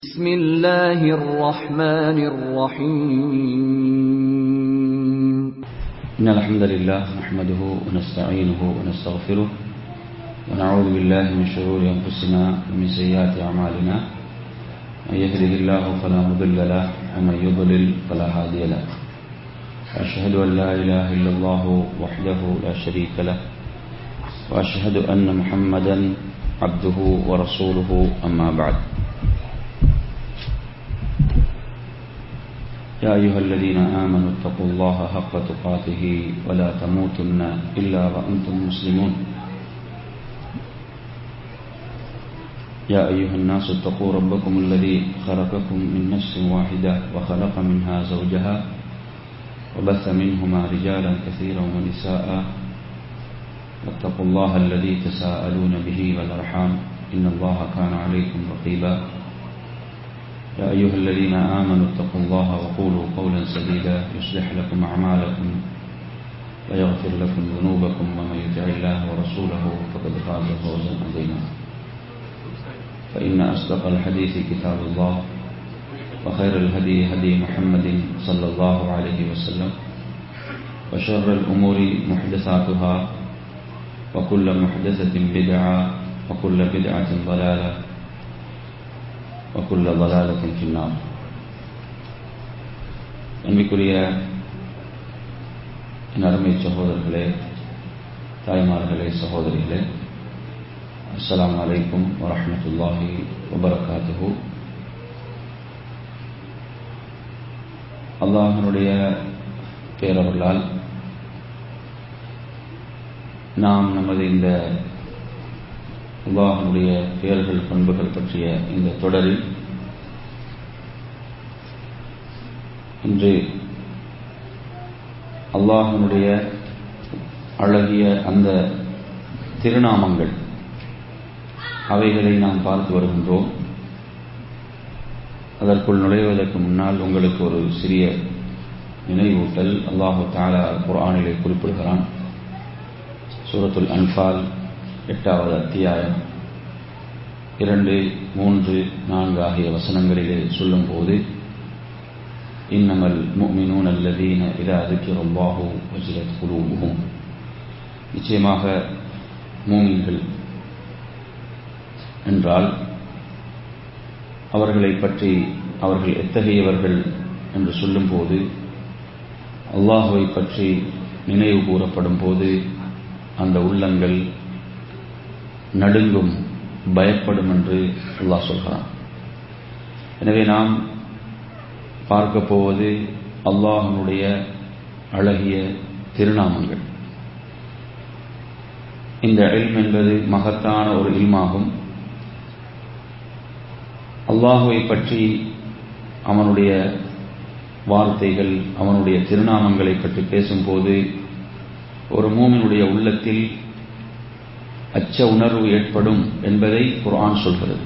بسم الله الرحمن الرحيم إن الحمد لله نحمده ونستعينه ونستغفره ونعوذ بالله من شرور أنفسنا ومن سيئات أعمالنا من يهده الله فلا مضل له ومن يضلل فلا هادي له وأشهد أن لا إله إلا الله وحده لا شريك له وأشهد أن محمدا عبده ورسوله أما بعد يا أيها الذين آمنوا اتقوا الله حق تقاته ولا تموتن إلا وأنتم مسلمون يا أيها الناس اتقوا ربكم الذي خلقكم من نفس واحدة وخلق منها زوجها وبث منهما رجالا كثيرا ونساء واتقوا الله الذي تساءلون به والأرحام إن الله كان عليكم رقيبا يا أيها الذين آمنوا اتقوا الله وقولوا قولا سديدا يصلح لكم أعمالكم ويغفر لكم ذنوبكم ومن يطع الله ورسوله فقد فاز فوزا عظيما فإن أصدق الحديث كتاب الله وخير الهدي هدي محمد صلى الله عليه وسلم وشر الأمور محدثاتها وكل محدثة بدعة وكل بدعة ضلالة وكل ضلالة في النار அன்பிற்குரிய என் அருமை சகோதரர்களே தாய்மார்களே சகோதரிகளே அஸ்லாம் வலைக்கும் வரமத்துல்லாஹி வபரகாத்துஹு அல்லாஹனுடைய பேரவர்களால் நாம் நமது இந்த அல்லாஹனுடைய பெயர்கள் பண்புகள் பற்றிய இந்த தொடரில் இன்று அல்லாஹனுடைய அழகிய அந்த திருநாமங்கள் அவைகளை நாம் பார்த்து வருகின்றோம் அதற்குள் நுழைவதற்கு முன்னால் உங்களுக்கு ஒரு சிறிய நினைவூட்டல் அல்லாஹு தாலா குரானிலே குறிப்பிடுகிறான் சூரத்துல் அன்பால் எட்டாவது அத்தியாயம் இரண்டு மூன்று நான்கு ஆகிய வசனங்களிலே சொல்லும்போது இன்னமல் முக்மினூன் அல்லதீன இதா அதுக்கிற அல்லாஹூ வஜிலத் குலூபுகும் நிச்சயமாக மூமின்கள் என்றால் அவர்களை பற்றி அவர்கள் எத்தகையவர்கள் என்று சொல்லும்போது அல்லாஹுவை பற்றி நினைவு கூறப்படும் போது அந்த உள்ளங்கள் நடுங்கும் பயப்படும் என்று அல்லாஹ் சொல்கிறான் எனவே நாம் பார்க்க போவது அல்லாஹனுடைய அழகிய திருநாமங்கள் இந்த இல்ம் என்பது மகத்தான ஒரு இல்மாகும் அல்லாஹுவை பற்றி அவனுடைய வார்த்தைகள் அவனுடைய திருநாமங்களை பற்றி பேசும்போது ஒரு மூமினுடைய உள்ளத்தில் அச்ச உணர்வு ஏற்படும் என்பதை குர்ஆன் சொல்கிறது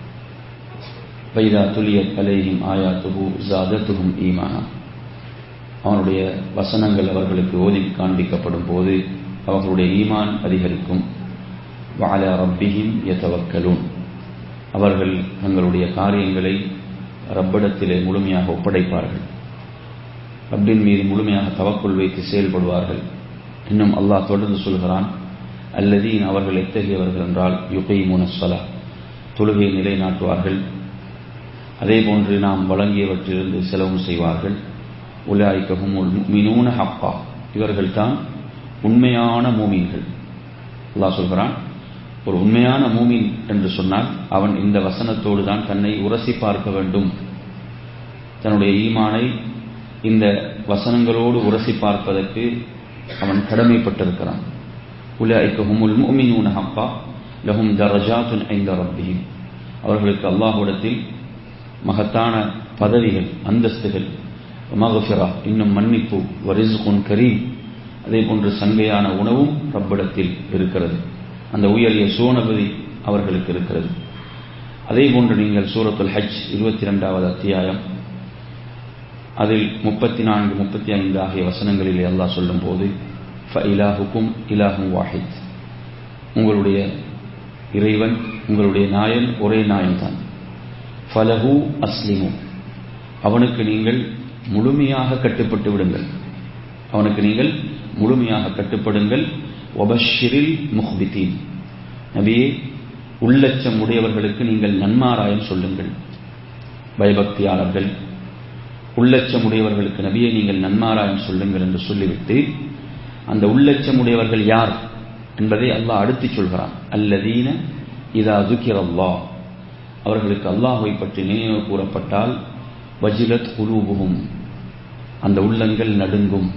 வைதா துலியத் அலேஹிம் ஆயாத்துகு ஜாதத்துகும் ஈமானா அவனுடைய வசனங்கள் அவர்களுக்கு ஓதி காண்பிக்கப்படும் போது அவர்களுடைய ஈமான் அதிகரிக்கும் வால ரப்பிஹிம் எத்தவக்கலும் அவர்கள் தங்களுடைய காரியங்களை ரப்பிடத்திலே முழுமையாக ஒப்படைப்பார்கள் ரப்பின் மீது முழுமையாக தவக்குள் வைத்து செயல்படுவார்கள் இன்னும் அல்லாஹ் தொடர்ந்து சொல்கிறான் அல்லதீன் அவர்கள் எத்தகையவர்கள் என்றால் யுகை முனஸ்வலா தொழுகையை நிலைநாட்டுவார்கள் அதே போன்று நாம் வழங்கியவற்றிலிருந்து செலவும் செய்வார்கள் உலாய்கவும் மீனூன ஹப்பா இவர்கள் தான் உண்மையான மூமீன்கள் அல்லாஹ் சொல்கிறான் ஒரு உண்மையான மூமின் என்று சொன்னால் அவன் இந்த வசனத்தோடு தான் தன்னை உரசி பார்க்க வேண்டும் தன்னுடைய ஈமானை இந்த வசனங்களோடு உரசி பார்ப்பதற்கு அவன் கடமைப்பட்டிருக்கிறான் உலாய்க்கஹுமுல் முமினூன ஹப்பா லஹும் தரஜாத்துன் ஐந்த ரப்பிஹிம் அவர்களுக்கு அல்லாஹுடத்தில் மகத்தான பதவிகள் அந்தஸ்துகள் மகஃபிரா இன்னும் மன்னிப்பு வரிசுகுன் கரீம் அதே போன்று சங்கையான உணவும் ரப்பிடத்தில் இருக்கிறது அந்த உயரிய சோனபதி அவர்களுக்கு இருக்கிறது அதே போன்று நீங்கள் சூரத்துல் ஹஜ் இருபத்தி இரண்டாவது அத்தியாயம் அதில் முப்பத்தி நான்கு முப்பத்தி ஐந்து ஆகிய வசனங்களிலே அல்லாஹ் சொல்லும் போது இலாஹுக்கும் இலாஹும் வாஹித் உங்களுடைய இறைவன் உங்களுடைய நாயன் ஒரே நாயன் தான் ஃபலஹு அஸ்லிமு அவனுக்கு நீங்கள் முழுமையாக கட்டுப்பட்டு விடுங்கள் அவனுக்கு நீங்கள் முழுமையாக கட்டுப்படுங்கள் ஒபஷிரில் முஹ்பித்தீன் நபியே உள்ளச்சம் உடையவர்களுக்கு நீங்கள் நன்மாராயம் சொல்லுங்கள் பயபக்தியாளர்கள் உள்ளச்சம் உடையவர்களுக்கு நபியை நீங்கள் நன்மாராயம் சொல்லுங்கள் என்று சொல்லிவிட்டு அந்த உள்ளச்சம் உடையவர்கள் யார் என்பதை அல்லாஹ் அடுத்து சொல்கிறான் அல்லதீன இதா துக்கிர் அல்லாஹ் அவர்களுக்கு அல்லாஹை பற்றி நினைவு கூறப்பட்டால் வஜிலத் குலூபுகும் அந்த உள்ளங்கள் நடுங்கும்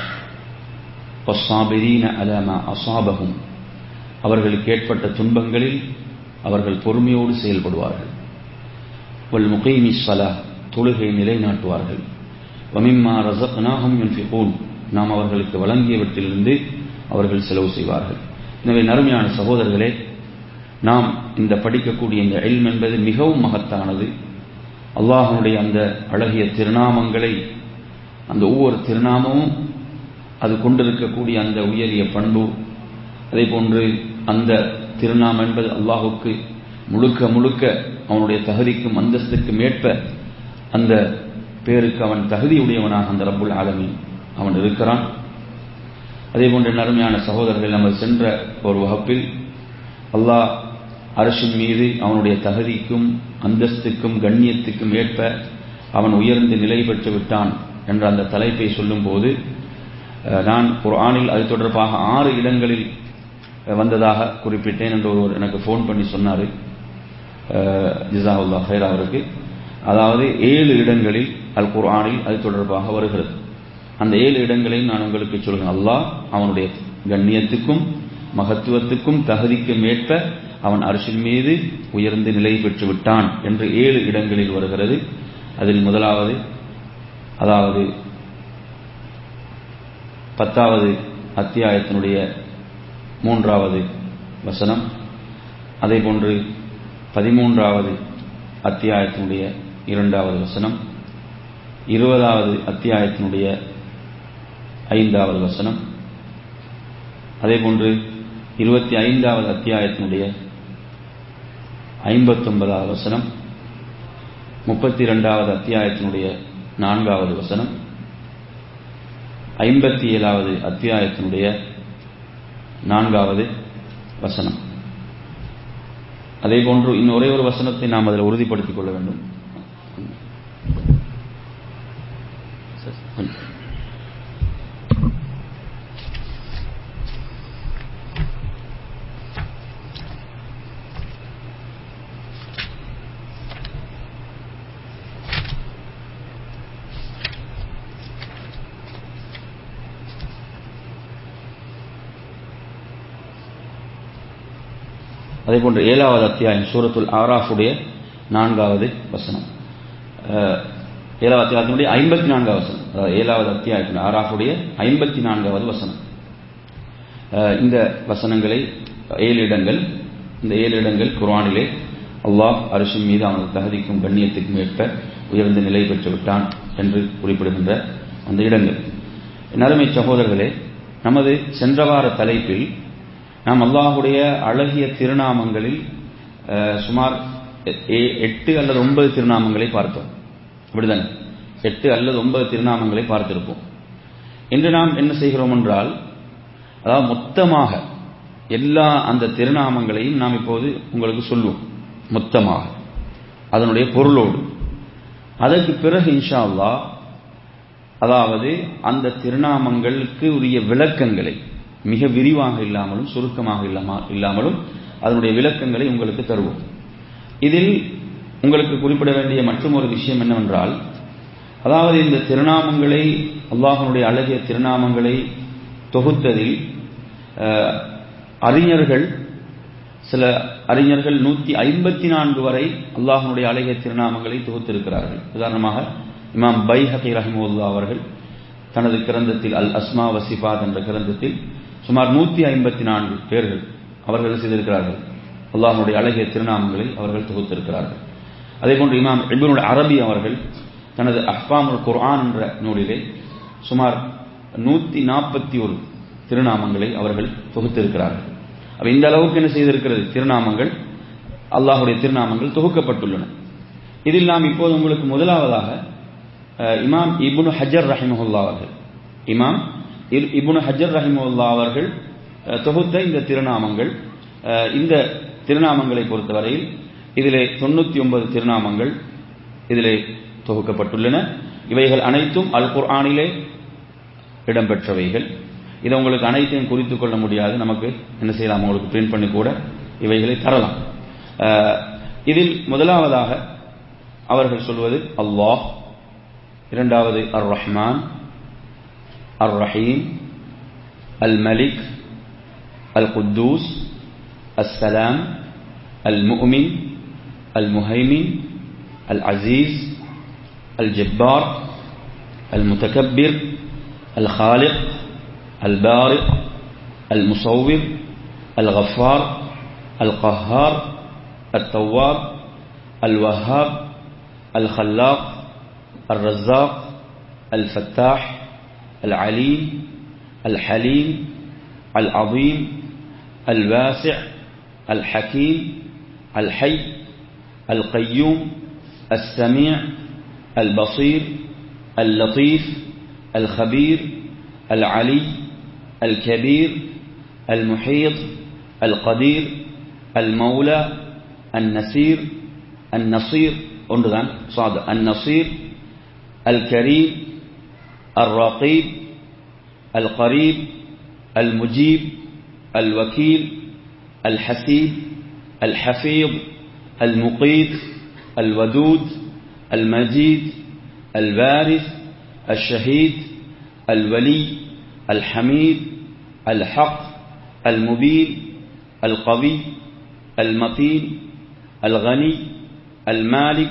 அலமா அசாபகும் அவர்களுக்கு ஏற்பட்ட துன்பங்களில் அவர்கள் பொறுமையோடு செயல்படுவார்கள் வல் முகைமி சலா தொழுகை நிலைநாட்டுவார்கள் வமிம்மா ரசக்னாகும் யுன்ஃபிகூன் நாம் அவர்களுக்கு வழங்கியவற்றிலிருந்து அவர்கள் செலவு செய்வார்கள் எனவே நறுமையான சகோதரர்களே நாம் இந்த படிக்கக்கூடிய இந்த எல்ம் என்பது மிகவும் மகத்தானது அல்லாஹனுடைய அந்த அழகிய திருநாமங்களை அந்த ஒவ்வொரு திருநாமமும் அது கொண்டிருக்கக்கூடிய அந்த உயரிய பண்பு அதே போன்று அந்த திருநாமம் என்பது அல்லாஹுக்கு முழுக்க முழுக்க அவனுடைய தகுதிக்கும் அந்தஸ்துக்கும் ஏற்ப அந்த பேருக்கு அவன் தகுதியுடையவனாக அந்த ரப்புல் ஆலமின் அவன் இருக்கிறான் அதே போன்ற நறுமையான சகோதரர்கள் நம்ம சென்ற ஒரு வகுப்பில் அல்லாஹ் அரசின் மீது அவனுடைய தகுதிக்கும் அந்தஸ்துக்கும் கண்ணியத்துக்கும் ஏற்ப அவன் உயர்ந்து நிலை பெற்று விட்டான் என்ற அந்த தலைப்பை சொல்லும்போது நான் ஒரு ஆணில் அது தொடர்பாக ஆறு இடங்களில் வந்ததாக குறிப்பிட்டேன் என்று ஒருவர் எனக்கு ஃபோன் பண்ணி சொன்னார் ஜிசாவுல்லா ஹைர் அவருக்கு அதாவது ஏழு இடங்களில் அல் குர்ஆனில் அது தொடர்பாக வருகிறது அந்த ஏழு இடங்களையும் நான் உங்களுக்கு சொல்கிறேன் அல்லாஹ் அவனுடைய கண்ணியத்துக்கும் மகத்துவத்துக்கும் தகுதிக்கும் ஏற்ப அவன் அரசின் மீது உயர்ந்து நிலை பெற்று விட்டான் என்று ஏழு இடங்களில் வருகிறது அதில் முதலாவது அதாவது பத்தாவது அத்தியாயத்தினுடைய மூன்றாவது வசனம் அதே போன்று பதிமூன்றாவது அத்தியாயத்தினுடைய இரண்டாவது வசனம் இருபதாவது அத்தியாயத்தினுடைய ஐந்தாவது வசனம் அதே போன்று இருபத்தி ஐந்தாவது அத்தியாயத்தினுடைய ஐம்பத்தொன்பதாவது வசனம் முப்பத்தி இரண்டாவது அத்தியாயத்தினுடைய நான்காவது வசனம் ஐம்பத்தி ஏழாவது அத்தியாயத்தினுடைய நான்காவது வசனம் அதே போன்று இன்னும் ஒரே ஒரு வசனத்தை நாம் அதில் உறுதிப்படுத்திக் கொள்ள வேண்டும் அதே போன்று ஏழாவது அத்தியாயம் சூரத்துல் ஆராஃபுடைய நான்காவது வசனம் ஏழாவது அத்தியாயத்தினுடைய ஐம்பத்தி நான்காவது வசனம் அதாவது ஏழாவது அத்தியாயத்தின் ஆராஃபுடைய ஐம்பத்தி நான்காவது வசனம் இந்த வசனங்களை ஏழு இடங்கள் இந்த ஏழு இடங்கள் குர்ஆனிலே அல்லாஹ் அரிசின் மீது அவனது தகுதிக்கும் கண்ணியத்துக்கும் ஏற்ப உயர்ந்த நிலை பெற்று விட்டான் என்று குறிப்பிடுகின்ற அந்த இடங்கள் நறுமை சகோதரர்களே நமது சென்ற வார தலைப்பில் நாம் அல்லாஹுடைய அழகிய திருநாமங்களில் சுமார் எட்டு அல்லது ஒன்பது திருநாமங்களை பார்த்தோம் அப்படிதானே எட்டு அல்லது ஒன்பது திருநாமங்களை பார்த்திருப்போம் இன்று நாம் என்ன செய்கிறோம் என்றால் அதாவது மொத்தமாக எல்லா அந்த திருநாமங்களையும் நாம் இப்போது உங்களுக்கு சொல்லுவோம் மொத்தமாக அதனுடைய பொருளோடு அதற்கு பிறகு இன்ஷா அல்லா அதாவது அந்த திருநாமங்களுக்கு உரிய விளக்கங்களை மிக விரிவாக இல்லாமலும் சுருக்கமாக இல்லாமலும் அதனுடைய விளக்கங்களை உங்களுக்கு தருவோம் இதில் உங்களுக்கு குறிப்பிட வேண்டிய மற்றும் ஒரு விஷயம் என்னவென்றால் அதாவது இந்த திருநாமங்களை அல்லாஹனுடைய அழகிய திருநாமங்களை தொகுத்ததில் அறிஞர்கள் சில அறிஞர்கள் நூற்றி ஐம்பத்தி நான்கு வரை அல்லாஹனுடைய அழகிய திருநாமங்களை தொகுத்திருக்கிறார்கள் உதாரணமாக இமாம் பை ஹக்கி ரஹிமுல்லா அவர்கள் தனது கிரந்தத்தில் அல் அஸ்மா வசிபாத் என்ற கிரந்தத்தில் சுமார் நூற்றி ஐம்பத்தி நான்கு பேர்கள் அவர்கள் செய்திருக்கிறார்கள் அல்லாஹனுடைய அழகிய திருநாமங்களை அவர்கள் தொகுத்திருக்கிறார்கள் அதே போன்று இமாம் இபினுல் அரபி அவர்கள் தனது அஹ்பாமுல் குர்ஆன் என்ற நூலிலே சுமார் நூற்றி நாற்பத்தி ஒரு திருநாமங்களை அவர்கள் தொகுத்திருக்கிறார்கள் அப்ப இந்த அளவுக்கு என்ன செய்திருக்கிறது திருநாமங்கள் அல்லாஹுடைய திருநாமங்கள் தொகுக்கப்பட்டுள்ளன இதில் நாம் இப்போது உங்களுக்கு முதலாவதாக அஹ், இமாம் இப்னு ஹஜர் ரஹிமஹுல்லா அவர்கள் இமாம் இர்- இப்னு ஹஜர் ரஹிமஹுல்லா அவர்கள் அஹ், தொகுத்த இந்த திருநாமங்கள் அஹ், இந்த திருநாமங்களை பொறுத்தவரையில் இதிலே தொண்ணூத்தி ஒன்பது திருநாமங்கள் இதிலே தொகுக்கப்பட்டுள்ளன இவைகள் அனைத்தும் அல் குர்ஆனிலே இடம்பெற்றவைகள் இதை உங்களுக்கு அனைத்தையும் குறித்துக் கொள்ள முடியாது நமக்கு என்ன செய்யலாம் உங்களுக்கு பிரிண்ட் பண்ணி கூட இவைகளை தரலாம் அஹ், இதில் முதலாவதாக அவர்கள் சொல்வது அல்லாஹ் இரண்டாவது அர் ரஹ்மான் அர் ரஹீம் அல் மலிக் அல் குத்தூஸ் السلام المؤمن المهيمن العزيز الجبار المتكبر الخالق البارئ المصور الغفار القهار التواب الوهاب الخلاق الرزاق الفتاح العليم الحليم العظيم الواسع الحكيم الحي القيوم السميع البصير اللطيف الخبير العلي الكبير المحيط القدير المولى النسير النصير ஒன்றுதான் صاد النصير الكريم الرقيب القريب المجيب الوكيل الحسيب الحفيظ المقيت الودود المجيد الوارث الشهيد الولي الحميد الحق المبين القوي المتين الغني المالك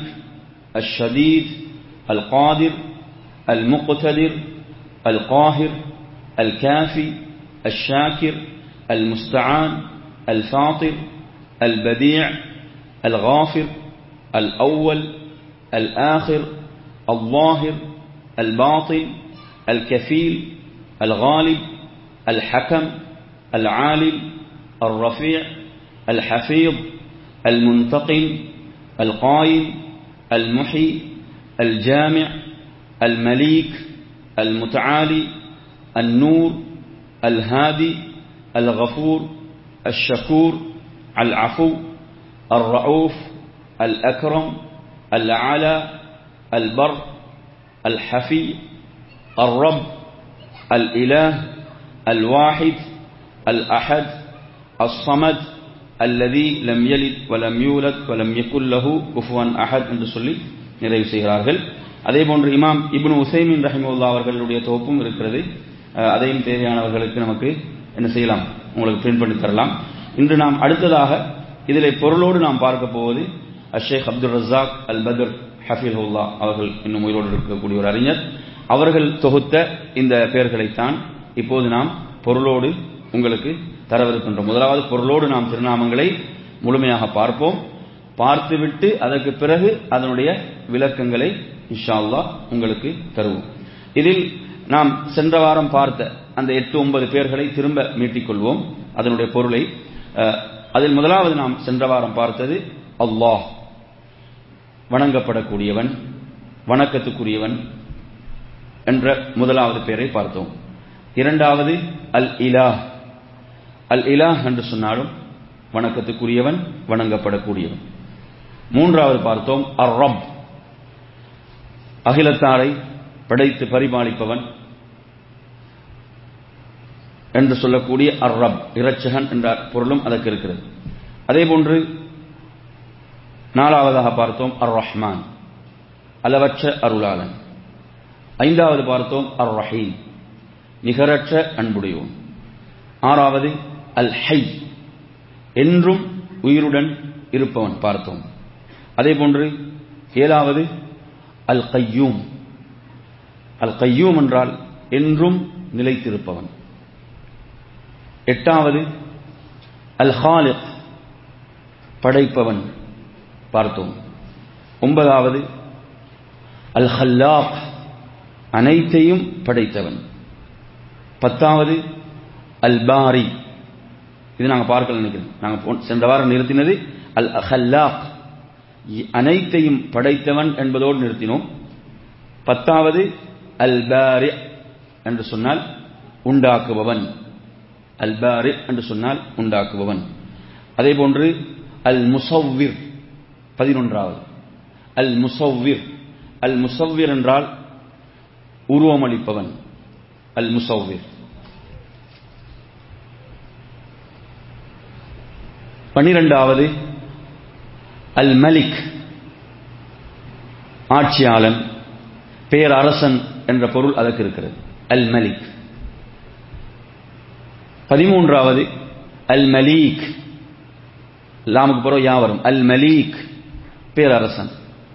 الشديد القادر المقتدر القاهر الكافي الشاكر المستعان الفاطر البديع الغافر الأول الآخر الظاهر الباطن الكفيل الغالب الحكم العالم الرفيع الحفيظ المنتقم القائم المحي الجامع المليك المتعالي النور الهادي الغفور الشكور العفو الرؤوف الأكرم الأعلى البر الحفي الرب الإله الواحد الأحد الصمد الذي لم يلد ولم يولد ولم يكن له كفوا أحد என்று சொல்லி நிறைவு செய்கிறார்கள் அதே போன்று இமாம் இப்னு உசைமின் ரஹிமுல்லா அவர்களுடைய தொகுப்பும் இருக்கிறது அஹ் அதையும் தேவையானவர்களுக்கு நமக்கு என்ன செய்யலாம் உங்களுக்கு பிரிண்ட் பண்ணி தரலாம் இன்று நாம் அடுத்ததாக இதிலே பொருளோடு நாம் பார்க்க போவது அஷேக் அப்துல் ரஸாக் அல் பதர் ஹஃபீல்ஹுல்லா அவர்கள் இன்னும் உயிரோடு இருக்கக்கூடிய ஒரு அறிஞர் அவர்கள் தொகுத்த இந்த பெயர்களைத்தான் இப்போது நாம் பொருளோடு உங்களுக்கு தரவிருக்கின்றோம் முதலாவது பொருளோடு நாம் திருநாமங்களை முழுமையாக பார்ப்போம் பார்த்துவிட்டு அதற்கு பிறகு அதனுடைய விளக்கங்களை இன்ஷா அல்லாஹ் உங்களுக்கு தருவோம் இதில் நாம் சென்ற வாரம் பார்த்த அந்த எட்டு ஒன்பது பேர்களை திரும்ப மீட்டிக்கொள்வோம் அதனுடைய பொருளை அஹ், அதில் முதலாவது நாம் சென்ற வாரம் பார்த்தது அல்லாஹ் வணங்கப்படக்கூடியவன் வணக்கத்துக்குரியவன் என்ற முதலாவது பெயரை பார்த்தோம் இரண்டாவது அல் இலாஹ் அல் இலாஹ் என்று சொன்னாலும் வணக்கத்துக்குரியவன் வணங்கப்படக்கூடியவன் மூன்றாவது பார்த்தோம் அர் ரப் அகிலத்தாரை படைத்து பரிபாலிப்பவன் என்று சொல்லக்கூடிய அர் ரப் இரட்சகன் என்ற பொருளும் அதற்கு இருக்கிறது அதே போன்று நாலாவதாக பார்த்தோம் அர் ரஹ்மான் அளவற்ற அருளாளன் ஐந்தாவது பார்த்தோம் அர் ரஹீம் நிகரற்ற அன்புடையோன் ஆறாவது அல் ஹை என்றும் உயிருடன் இருப்பவன் பார்த்தோம் அதே போன்று ஏழாவது அல் கையூம் அல் கையூம் என்றால் என்றும் நிலைத்திருப்பவன் எட்டாவது அல் ஹாலிக் படைப்பவன் பார்த்தோம் ஒன்பதாவது அல் ஹல்லாக் அனைத்தையும் படைத்தவன் பத்தாவது அல் பாரி இது நாங்கள் பார்க்கல நினைக்கிறோம் நாங்கள் சென்ற வாரம் நிறுத்தினது அல் ஹல்லாக் அனைத்தையும் படைத்தவன் என்பதோடு நிறுத்தினோம் பத்தாவது அல் பாரி என்று சொன்னால் உண்டாக்குபவன் அல் பாரி என்று சொன்னால் உண்டாக்குபவன் அதே போன்று அல் முசவ்விர் பதினொன்றாவது அல் முசவ்விர் அல் முசவ்விர் என்றால் உருவமளிப்பவன் அல் முசவ்விர் பன்னிரெண்டாவது அல் மலிக் ஆட்சியாளன் பேரரசன் என்ற பொருள் அதற்கு இருக்கிறது அல் மலிக் பதிமூன்றாவது அல் மலீக் லாமுக்கு பிறகு யா வரும் அல் மலீக் பேரரசன்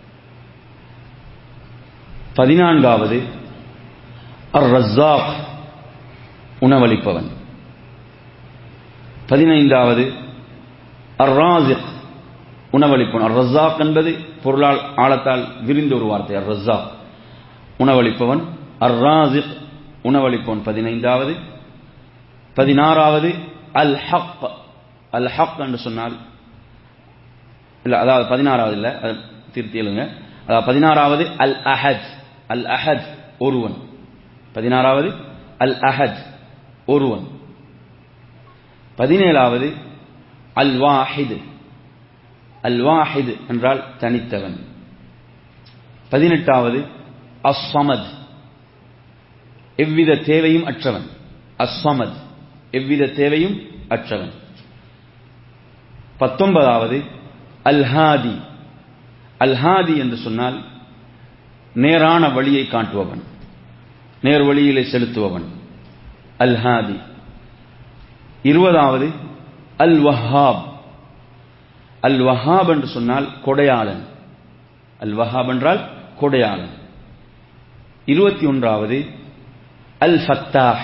பதினான்காவது அர் ரஸாக் உணவளிப்பவன் பதினைந்தாவது அர் ராசிக் உணவளிப்பவன் அர் ரஸாக் என்பது பொருளால் ஆழத்தால் விரிந்த ஒரு வார்த்தை அர் ரஸாக் உணவளிப்பவன் அர் ராசிக் உணவளிப்பவன் பதினைந்தாவது பதினாறாவது அல் ஹக் அல் ஹக் என்று சொன்னால் இல்ல அதாவது பதினாறாவது இல்ல அது திருத்தி எழுங்க அதாவது பதினாறாவது அல் அஹத் அல் அஹத் ஒருவன் பதினாறாவது அல் அஹத் ஒருவன் பதினேழாவது அல் வாஹித் அல் வாஹித் என்றால் தனித்தவன் பதினெட்டாவது அஸ்ஸமத் எவ்வித தேவையும் அற்றவன் அஸ்ஸமத் எவ்வித தேவையும் அற்றவன் பத்தொன்பதாவது அல்ஹாதி அல்ஹாதி என்று சொன்னால் நேரான வழியை காட்டுபவன் நேர் வழியிலே செலுத்துபவன் அல்ஹாதி இருபதாவது அல் வஹாப் அல் வஹாப் என்று சொன்னால் கொடையாளன் அல் வஹாப் என்றால் கொடையாளன் இருபத்தி ஒன்றாவது அல் ஃபத்தாஹ்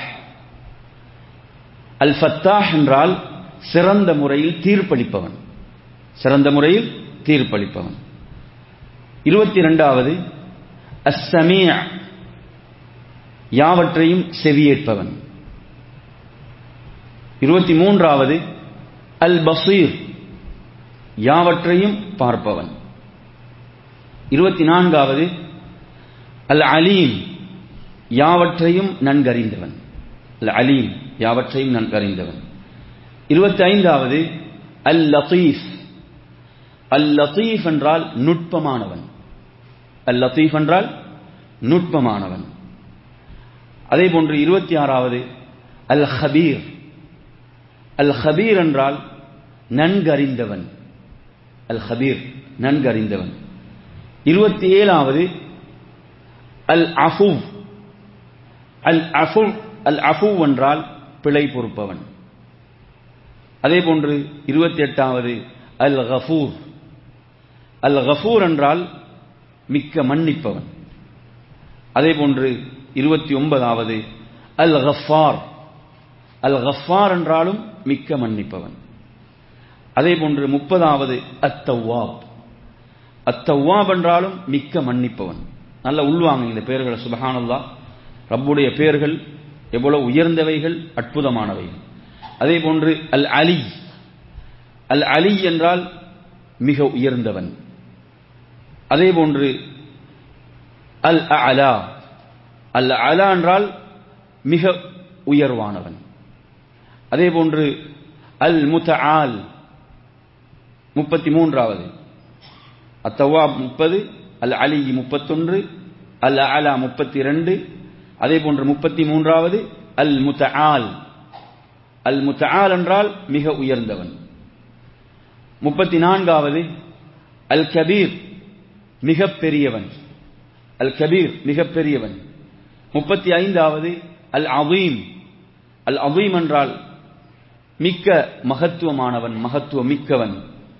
அல் ஃபத்தாஹ் என்றால் சிறந்த முறையில் தீர்ப்பளிப்பவன் சிறந்த முறையில் தீர்ப்பளிப்பவன் இருபத்தி இரண்டாவது அஸ்ஸமீ யாவற்றையும் செவியேற்பவன் இருபத்தி மூன்றாவது அல் பசீர் யாவற்றையும் பார்ப்பவன் இருபத்தி நான்காவது அல் அலீம் யாவற்றையும் நன்கறிந்தவன் அல் அலீம் யாவற்றையும் நன்கறிந்தவன் இருபத்தி ஐந்தாவது அல் லத்தீஃப் அல் லத்தீஃப் என்றால் நுட்பமானவன் அல் லத்தீஃப் என்றால் நுட்பமானவன் அதே போன்று இருபத்தி ஆறாவது அல் ஹபீர் அல் ஹபீர் என்றால் நன்கறிந்தவன் அல் ஹபீர் நன்கறிந்தவன் இருபத்தி ஏழாவது அல் அஃபு அல் அஃபு அல் அஃபு என்றால் பிழை பொறுப்பவன் அதே போன்று இருபத்தி எட்டாவது அல் கஃபூர் அல் கஃபூர் என்றால் மிக்க மன்னிப்பவன் அதே போன்று இருபத்தி ஒன்பதாவது அல் கஃபார் அல் கஃபார் என்றாலும் மிக்க மன்னிப்பவன் அதே போன்று முப்பதாவது அத்தவாப் அத்தவாப் என்றாலும் மிக்க மன்னிப்பவன் நல்ல உள்வாங்க இந்த பெயர்களை சுபஹானல்லா ரப்புடைய பெயர்கள் எவ்வளவு உயர்ந்தவைகள் அற்புதமானவைகள் அதே போன்று அல் அலி அல் அலி என்றால் மிக உயர்ந்தவன் அதே போன்று அல் அலா அல் அலா என்றால் மிக உயர்வானவன் அதே போன்று அல் முத்தஆல் முப்பத்தி மூன்றாவது அத்தவாப் முப்பது அல் அலி முப்பத்தொன்று அல் அலா முப்பத்தி இரண்டு அதே போன்று முப்பத்தி மூன்றாவது அல் முத்தஆல் அல் முத்தஆல் என்றால் மிக உயர்ந்தவன் முப்பத்தி நான்காவது அல் கபீர் மிக பெரியவன் அல் கபீர் மிக பெரியவன் முப்பத்தி ஐந்தாவது அல் அவீம் அல் அவீம் என்றால் மிக்க மகத்துவமானவன் மகத்துவ மிக்கவன்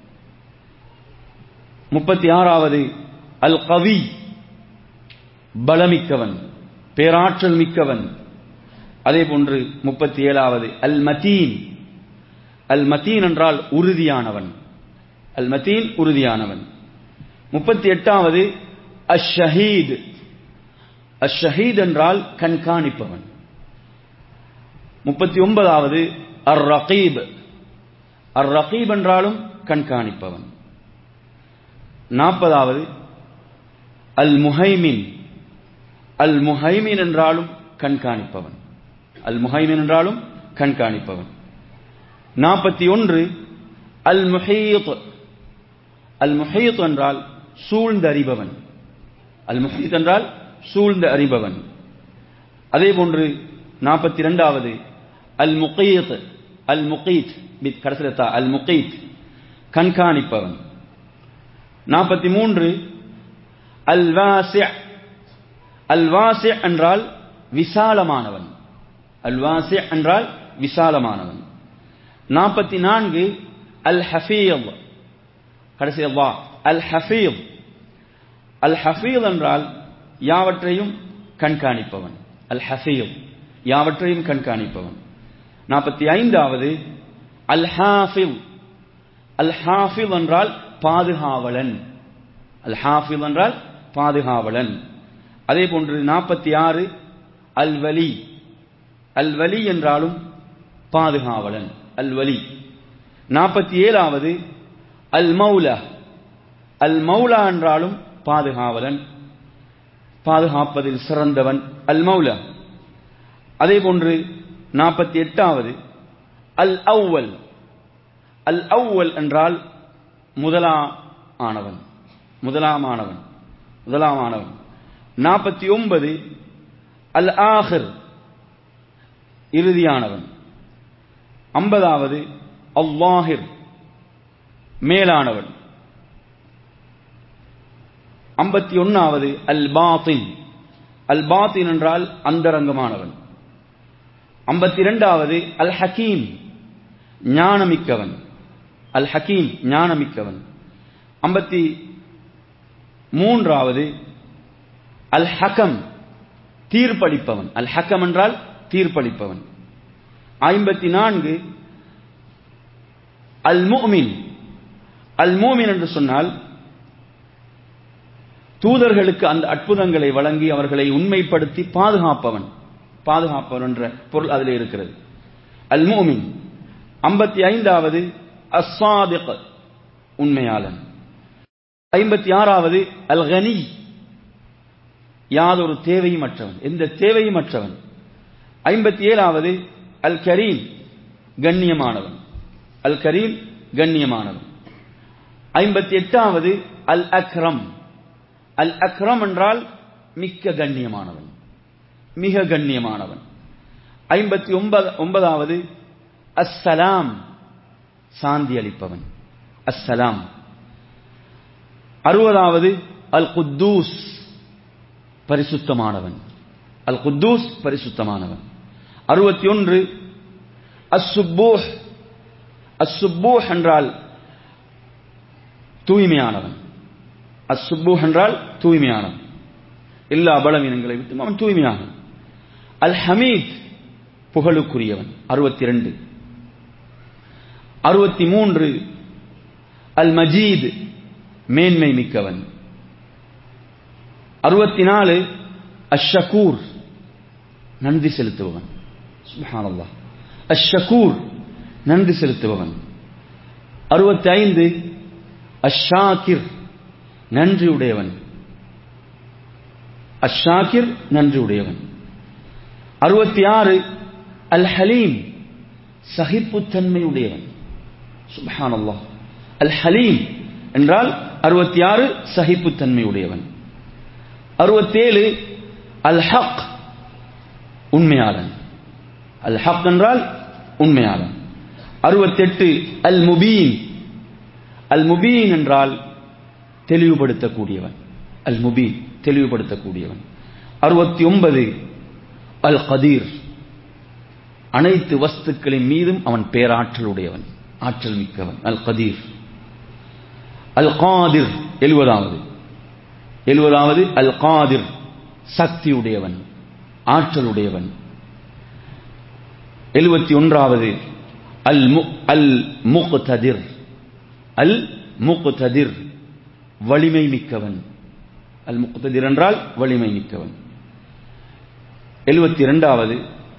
முப்பத்தி ஆறாவது அல் கவி பலமிக்கவன் பேராற்றல் மிக்கவன் அதே போன்று முப்பத்தி ஏழாவது அல் மதீன் அல் மதீன் என்றால் உறுதியானவன் அல் மதீன் உறுதியானவன் முப்பத்தி எட்டாவது அஷஹீத் அஷஹீத் என்றால் கண்காணிப்பவன் முப்பத்தி ஒன்பதாவது அர் ரகீப் அர் ரகீப் என்றாலும் கண்காணிப்பவன் நாற்பதாவது அல் முஹைமின் அல் முஹைமின் என்றாலும் கண்காணிப்பவன் அல் முஹைமின் என்றாலும் கண்காணிப்பவன் நாற்பத்தி ஒன்று அல் முஹீத் அல் முஹீத் என்றால் சூழ்ந்து அறிபவன் அல் முஹீத் என்றால் சூழ்ந்து அறிபவன் அதே போன்று நாற்பத்தி இரண்டாவது அல் முகீத் அல் முகீத் கடைசிலத்தா அல் முகீத் கண்காணிப்பவன் நாற்பத்தி மூன்று அல் வாசி அல் வாசி என்றால் விசாலமானவன் அல் வாசி என்றால் விசாலமானவன் நாற்பத்தி நான்கு அல் ஹஃபீல் கடைசி வா அல் ஹஃபீல் அல் ஹஃபீல் என்றால் யாவற்றையும் கண்காணிப்பவன் அல் ஹஃபீல் யாவற்றையும் கண்காணிப்பவன் நாற்பத்தி ஐந்தாவது அல் ஹாஃபில் அல் ஹாஃபில் என்றால் பாதுகாவலன் அல் ஹாஃபில் என்றால் பாதுகாவலன் அதே போன்று நாற்பத்தி ஆறு அல் வலி அல் வலி என்றாலும் பாதுகாவலன் அல் வலி நாற்பத்தி ஏழாவது அல் மௌலா அல் மௌலா என்றாலும் பாதுகாவலன் பாதுகாப்பதில் சிறந்தவன் அல் மௌலா அதே போன்று நாற்பத்தி எட்டாவது அல் அவ்வல் அல் அவ்வல் என்றால் முதலா ஆனவன் முதலாமானவன் முதலாமானவன் நாற்பத்தி ஒன்பது அல் ஆஹிர் இறுதியானவன் ஐம்பதாவது அவ்வாஹிர் மேலானவன் ஐம்பத்தி ஒன்னாவது அல் பாத்தின் அல் பாத்தின் என்றால் அந்தரங்கமானவன் ஐம்பத்தி இரண்டாவது அல் ஹக்கீம் ஞானமிக்கவன் அல் ஹக்கீம் ஞானமிக்கவன் ஐம்பத்தி மூன்றாவது அல் ஹக்கம் தீர்ப்பளிப்பவன் அல் ஹக்கம் என்றால் தீர்ப்பளிப்பவன் ஐம்பத்தி நான்கு அல் மோமின் அல் மோமின் என்று சொன்னால் தூதர்களுக்கு அந்த அற்புதங்களை வழங்கி அவர்களை உண்மைப்படுத்தி பாதுகாப்பவன் பாதுகாப்பவன் என்ற பொருள் அதில் இருக்கிறது அல் மோமின் ஐம்பத்தி ஐந்தாவது அஸ்ஸாதிக் உண்மையாளன் ஐம்பத்தி ஆறாவது அல் கனி யாதொரு தேவையும் அற்றவன் எந்த தேவையும் அற்றவன் ஐம்பத்தி ஏழாவது அல் கரீம் கண்ணியமானவன் அல் கரீம் கண்ணியமானவன் ஐம்பத்தி எட்டாவது அல் அக்ரம் அல் அக்ரம் என்றால் மிக்க கண்ணியமானவன் மிக கண்ணியமானவன் ஐம்பத்தி ஒன்பது ஒன்பதாவது அஸ்ஸலாம் சாந்தி அளிப்பவன் அஸ்ஸலாம் அறுபதாவது அல் குத்தூஸ் பரிசுத்தமானவன் அல் குத்தூஸ் பரிசுத்தமானவன் அறுபத்தி ஒன்று அசுப்பூஹ் அசுப்பூஹ் என்றால் தூய்மையானவன் அசுப்பூஹ் என்றால் தூய்மையானவன் எல்லா பலவீனங்களை விட்டு அவன் தூய்மையானவன் அல் ஹமீத் புகழுக்குரியவன் அறுபத்தி ரெண்டு அறுபத்தி மூன்று அல் மஜீத் மேன்மை மிக்கவன் அறுபத்தி நாலு அஷக்கூர் நன்றி செலுத்துபவன் சுபஹானல்லா அஷக்கூர் நன்றி செலுத்துபவன் அறுபத்தி ஐந்து அஷாக்கிர் நன்றி உடையவன் அஷாக்கிர் நன்றி உடையவன் அறுபத்தி ஆறு அல் ஹலீம் சகிப்புத்தன்மை உடையவன் சுபஹானல்லா அல் ஹலீம் என்றால் அறுபத்தி ஆறு சகிப்புத்தன்மை உடையவன் அறுபத்தேழு அல் ஹக் உண்மையாளன் அல் ஹக் என்றால் உண்மையாளன் அறுபத்தெட்டு அல் முபீன் அல் முபீன் என்றால் தெளிவுபடுத்தக்கூடியவன் அல் முபீன் தெளிவுபடுத்தக்கூடியவன் அறுபத்தி ஒன்பது அல் கதீர் அனைத்து வஸ்துக்களின் மீதும் அவன் பேராற்றல் உடையவன் ஆற்றல் மிக்கவன் அல் கதீர் அல் காதிர் எழுவதாவது எழுவதாவது அல் காதிர் சக்தி உடையவன் ஆற்றல் உடையவன் எழுபத்தி ஒன்றாவது அல் மு அல் முக்ததிர் அல் முக்ததிர் வலிமை மிக்கவன் அல் முக்ததிர் என்றால் வலிமை மிக்கவன் எழுபத்தி இரண்டாவது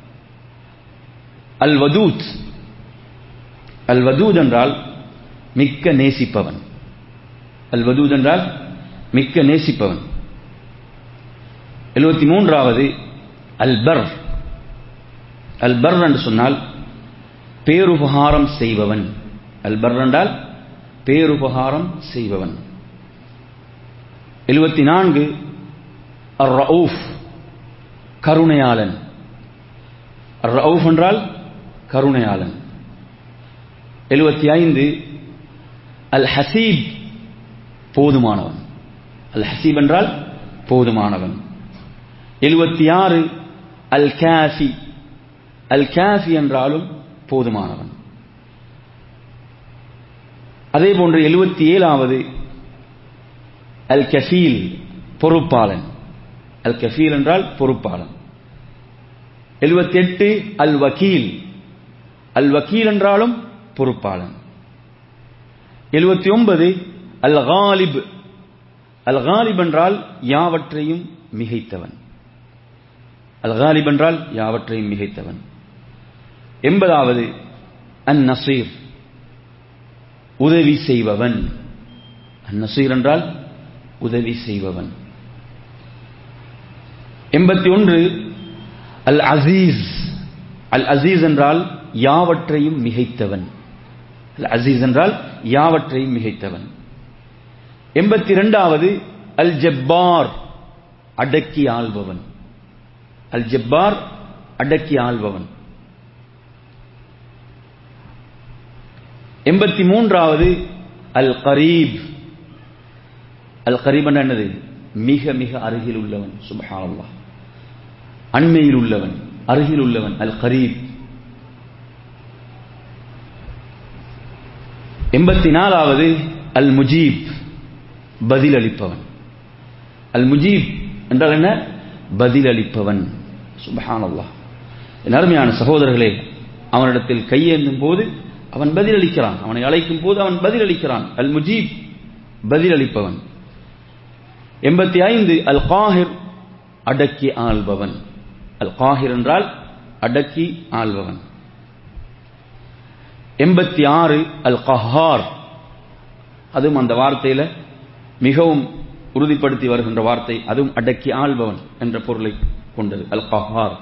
அல் வதூத் அல் வதூத் என்றால் மிக்க நேசிப்பவன் அல் வதூத் என்றால் மிக்க நேசிப்பவன் எழுபத்தி மூன்றாவது அல் பர் அல் பர் என்று சொன்னால் பேருபகாரம் செய்பவன் அல் பர் என்றால் பேருபகாரம் செய்பவன் எழுபத்தி நான்கு அர் ரவுஃப் கருணையாளன் அர் ரவுஃப் என்றால் கருணையாளன் எழுபத்தி ஐந்து அல் ஹசீப் போதுமானவன் அல் ஹசீப் என்றால் போதுமானவன் எழுபத்தி ஆறு அல் காஃபி அல் காஃபி என்றாலும் போதுமானவன் அதே போன்று எழுபத்தி ஏழாவது அல் கஃபீல் பொறுப்பாளன் அல் கஃபீல் என்றால் பொறுப்பாளன் எழுபத்தி எட்டு அல் வக்கீல் அல் வக்கீல் என்றாலும் பொறுப்பாளன் எழுபத்தி ஒன்பது அல் காலிப் அல் காலிப் என்றால் யாவற்றையும் மிகைத்தவன் அல் காலிப் என்றால் யாவற்றையும் மிகைத்தவன் எண்பதாவது அன் நசீர் உதவி செய்பவன் அன் நசீர் என்றால் உதவி செய்பவன் எண்பத்தி ஒன்று அல் அசீஸ் அல் அசீஸ் என்றால் யாவற்றையும் மிகைத்தவன் அல் அசீஸ் என்றால் யாவற்றையும் மிகைத்தவன் எண்பத்தி இரண்டாவது அல் ஜப்பார் அடக்கி ஆள்பவன் அல் ஜப்பார் அடக்கி ஆள்பவன் எண்பத்தி மூன்றாவது அல் கரீப் அல் கரீப் என்னது மிக மிக அருகில் உள்ளவன் சுபஹானல்லாஹ் அண்மையில் உள்ளவன் அருகில் உள்ளவன் அல் கரீப் எண்பத்தி நாலாவது அல் முஜீப் பதில் அளிப்பவன் அல் முஜீப் என்றால் என்ன பதில் அளிப்பவன் சுபஹானல்லாஹ் என் அருமையான சகோதரர்களே அவனிடத்தில் கையேந்தும் போது அவன் பதிலளிக்கிறான் அவனை அழைக்கும் போது அவன் பதிலளிக்கிறான் அல் முஜீப் பதிலளிப்பவன் எண்பத்தி ஐந்து அல் காஹிர் அடக்கி ஆள்பவன் அல் காஹிர் என்றால் அடக்கி ஆள்பவன் எண்பத்தி ஆறு அல் கஹார் அதுவும் அந்த வார்த்தையில மிகவும் உறுதிப்படுத்தி வருகின்ற வார்த்தை அதுவும் அடக்கி ஆள்பவன் என்ற பொருளை கொண்டது அல் கஹார்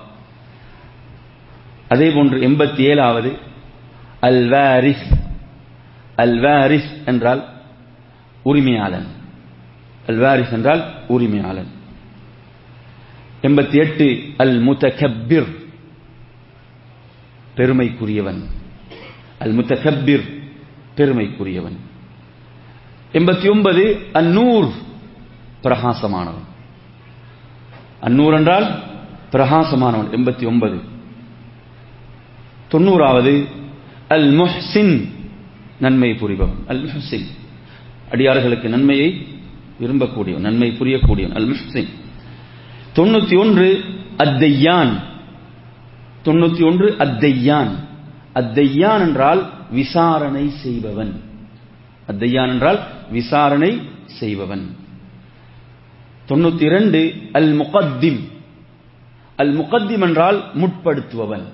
அதே போன்று எண்பத்தி ஏழாவது அல் வாரிஸ் அல் வாரிஸ் என்றால் உரிமையாளன் அல் வாரிஸ் என்றால் உரிமையாளன் எண்பத்தி எட்டு அல் முத்தகப்பிர் பெருமைக்குரியவன் அல் முத்தகப்பிர் பெருமைக்குரியவன் எண்பத்தி ஒன்பது அந்நூர் பிரகாசமானவன் அந்நூர் என்றால் பிரகாசமானவன் எண்பத்தி ஒன்பது தொண்ணூறாவது அல் முஹ்சின் நன்மை புரிபவன் அல் முஹ்சின் அடியார்களுக்கு நன்மையை விரும்பக்கூடியவன் நன்மை புரியக்கூடியவன் அல் முஹ்சின் தொண்ணூத்தி ஒன்று அத்தையான் தொண்ணூத்தி ஒன்று அத்தையான் அத்தையான் என்றால் விசாரணை செய்பவன் அத்தையான் என்றால் விசாரணை செய்பவன் தொண்ணூத்தி இரண்டு அல் முகத்திம் அல் முகத்திம் என்றால் முற்படுத்துபவன்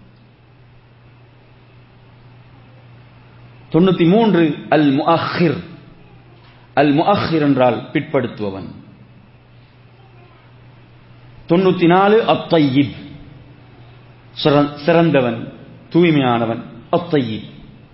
தொண்ணூத்தி மூன்று அல் முஅஹிர் அல் முஅஹிர் என்றால் பிற்படுத்துபவன் தொண்ணூத்தி நாலு அத்தையிப் சிறந்தவன் தூய்மையானவன் அத்தையிப்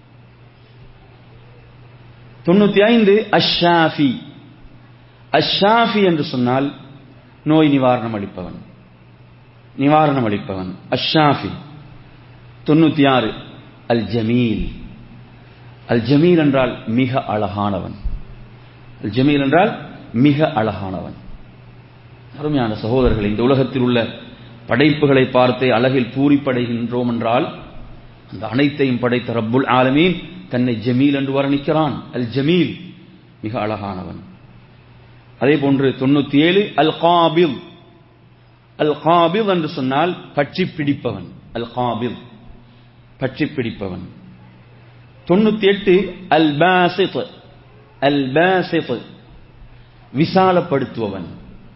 தொண்ணூத்தி ஐந்து அஷாஃபி அஷாஃபி என்று சொன்னால் நோய் நிவாரணம் அளிப்பவன் நிவாரணம் அளிப்பவன் அஷாஃபி தொண்ணூத்தி ஆறு அல் ஜமீல் அல் ஜமீல் என்றால் மிக அழகானவன் அல் ஜமீல் என்றால் மிக அழகானவன் அருமையான சகோதரர்கள் இந்த உலகத்தில் உள்ள படைப்புகளை பார்த்தே அழகில் பூரிப்படைகின்றோம் என்றால் அந்த அனைத்தையும் படைத்த ரப்புல் ஆலமீன் தன்னை ஜமீல் என்று வர்ணிக்கிறான் அல் ஜமீல் மிக அழகானவன் அதே போன்று தொண்ணூத்தி ஏழு அல் காபில் அல் காபில் என்று சொன்னால் பற்றி பிடிப்பவன் அல் காபில் பற்றி பிடிப்பவன் தொண்ணூத்தி எட்டு அல் பாசித் அல் பாசித் விசாலப்படுத்துபவன்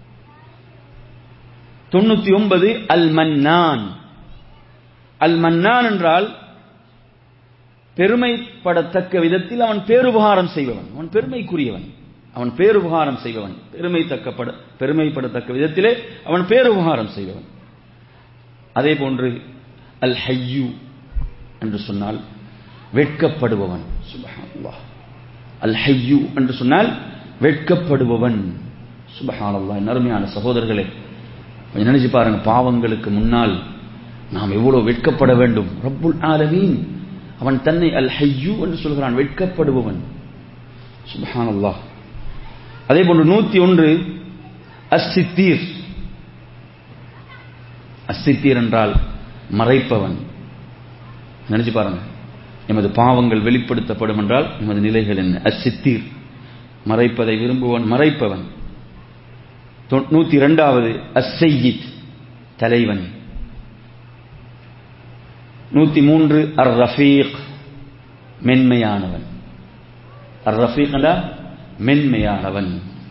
தொண்ணூத்தி ஒன்பது அல் மன்னான் அல் மன்னான் என்றால் பெருமைப்படத்தக்க விதத்தில் அவன் பேருபகாரம் செய்பவன் அவன் பெருமைக்குரியவன் அவன் பேருபகாரம் செய்பவன் பெருமை தக்கப்பட பெருமைப்படத்தக்க விதத்திலே அவன் பேருபகாரம் செய்பவன் அதே போன்று அல் ஹையூ என்று சொன்னால் வெட்கப்படுபவன் சுபஹானல்லாஹ் அல் ஹையூ என்று சொன்னால் வெட்கப்படுபவன் சுபஹானல்லாஹ் என் அருமையான சகோதரர்களே கொஞ்சம் நினைச்சு பாருங்க பாவங்களுக்கு முன்னால் நாம் எவ்வளவு வெட்கப்பட வேண்டும் ரப்புல் ஆலமீன் அவன் தன்னை அல் ஹையூ என்று சொல்கிறான் வெட்கப்படுபவன் சுபஹானல்லாஹ் அதே போன்று நூத்தி ஒன்று அஸ்ஸித்தீர் அஸ்ஸித்தீர் என்றால் மறைப்பவன் நினைச்சு பாருங்க எமது பாவங்கள் வெளிப்படுத்தப்படும் என்றால் எமது நிலைகள் என்ன அஸ்ஸித்தீர் மறைப்பதை விரும்புவன் மறைப்பவன் நூத்தி இரண்டாவது அஸ்ஸையித் தலைவன் நூத்தி மூன்று அர் ரஃபீக் மென்மையானவன் அர் ரஃபீக் மென்மையானவன்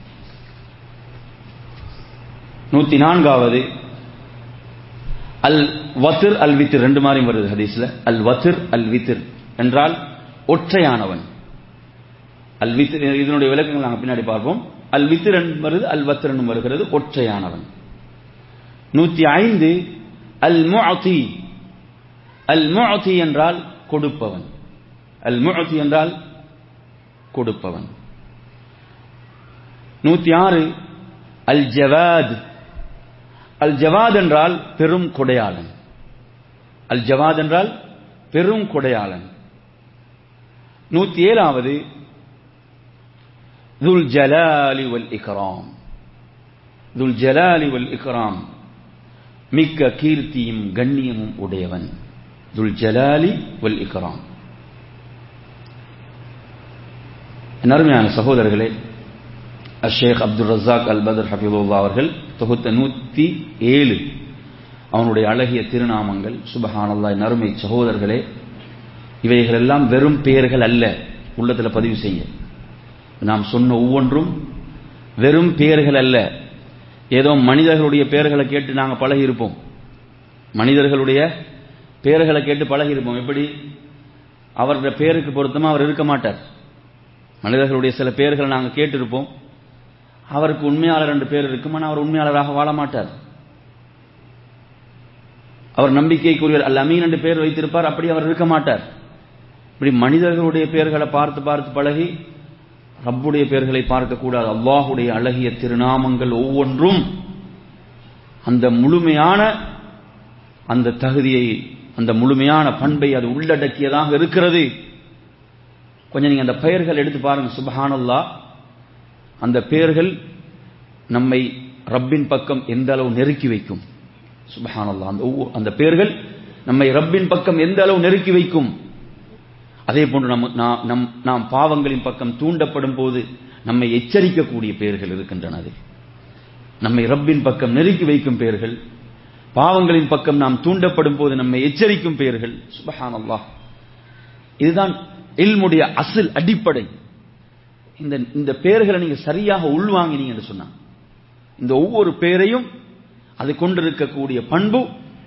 நூத்தி நான்காவது அல் வத்திர் அல் வித்திர் ரெண்டு மாதிரியும் வருது ஹதீஸ்ல அல் வத்திர் அல் வித்திர் என்றால் ஒற்றையானவன் அல் வித்திர் இதனுடைய விளக்கங்கள் நாங்கள் பின்னாடி பார்ப்போம் அல் வித்திர் வருது அல் வத்திர் வருகிறது ஒற்றையானவன் நூத்தி ஐந்து அல் முஅதி அல் முஅதி என்றால் கொடுப்பவன் அல் முஅதி என்றால் கொடுப்பவன் நூத்தி ஆறு அல் ஜவாத் அல் ஜவாத் என்றால் பெரும் கொடையாளன் அல் ஜவாத் என்றால் பெரும் கொடையாளன் நூத்தி ஏழாவது துல் ஜலாலி வல் இக்ராம் துல் ஜலாலி வல் இக்ராம் மிக்க கீர்த்தியும் கண்ணியமும் உடையவன் துல் ஜலாலி வல் இக்ராம் அருமையான சகோதரர்களே அஷேக் அப்துல் ரசாக் அல் பதர் ஹபீபுல்லா அவர்கள் தொகுத்த நூத்தி ஏழு அவனுடைய அழகிய திருநாமங்கள் சுபஹானல்லா நறுமை சகோதரர்களே இவைகள் எல்லாம் வெறும் பெயர்கள் அல்ல உள்ளத்தில் பதிவு செய்ய நாம் சொன்ன ஒவ்வொன்றும் வெறும் பெயர்கள் அல்ல ஏதோ மனிதர்களுடைய பெயர்களை கேட்டு நாங்கள் பழகி இருப்போம் மனிதர்களுடைய பெயர்களை கேட்டு பழகி இருப்போம் எப்படி அவருடைய பெயருக்கு பொருத்தமா அவர் இருக்க மாட்டார் மனிதர்களுடைய சில பெயர்களை நாங்கள் கேட்டிருப்போம் அவருக்கு உண்மையாளர் என்று பேர் இருக்கும் ஆனால் அவர் உண்மையாளராக வாழ மாட்டார் அவர் நம்பிக்கைக்குரியவர் அல்ல அமீன் என்று பேர் வைத்திருப்பார் அப்படி அவர் இருக்க மாட்டார் இப்படி மனிதர்களுடைய பெயர்களை பார்த்து பார்த்து பழகி ரப்புடைய பெயர்களை பார்க்கக்கூடாது அல்லாஹுடைய அழகிய திருநாமங்கள் ஒவ்வொன்றும் அந்த முழுமையான அந்த தகுதியை அந்த முழுமையான பண்பை அது உள்ளடக்கியதாக இருக்கிறது கொஞ்சம் நீங்க அந்த பெயர்கள் எடுத்து பாருங்க சுபஹானல்லா அந்த பெயர்கள் நம்மை ரப்பின் பக்கம் எந்த அளவு நெருக்கி வைக்கும் சுபஹானல்லா அந்த அந்த பெயர்கள் நம்மை ரப்பின் பக்கம் எந்த அளவு நெருக்கி வைக்கும் அதே போன்று நம்ம நம் நாம் பாவங்களின் பக்கம் தூண்டப்படும் போது நம்மை எச்சரிக்கக்கூடிய பெயர்கள் இருக்கின்றன அதில் நம்மை ரப்பின் பக்கம் நெருக்கி வைக்கும் பெயர்கள் பாவங்களின் பக்கம் நாம் தூண்டப்படும் போது நம்மை எச்சரிக்கும் பெயர்கள் சுபஹானல்லா இதுதான் இல்முடைய அசில் அடிப்படை இந்த இந்த பெயர்களை நீங்க சரியாக உள்வாங்கினீங்கன்னு சொன்னா இந்த ஒவ்வொரு பெயரையும் அது கொண்டிருக்கக்கூடிய பண்பு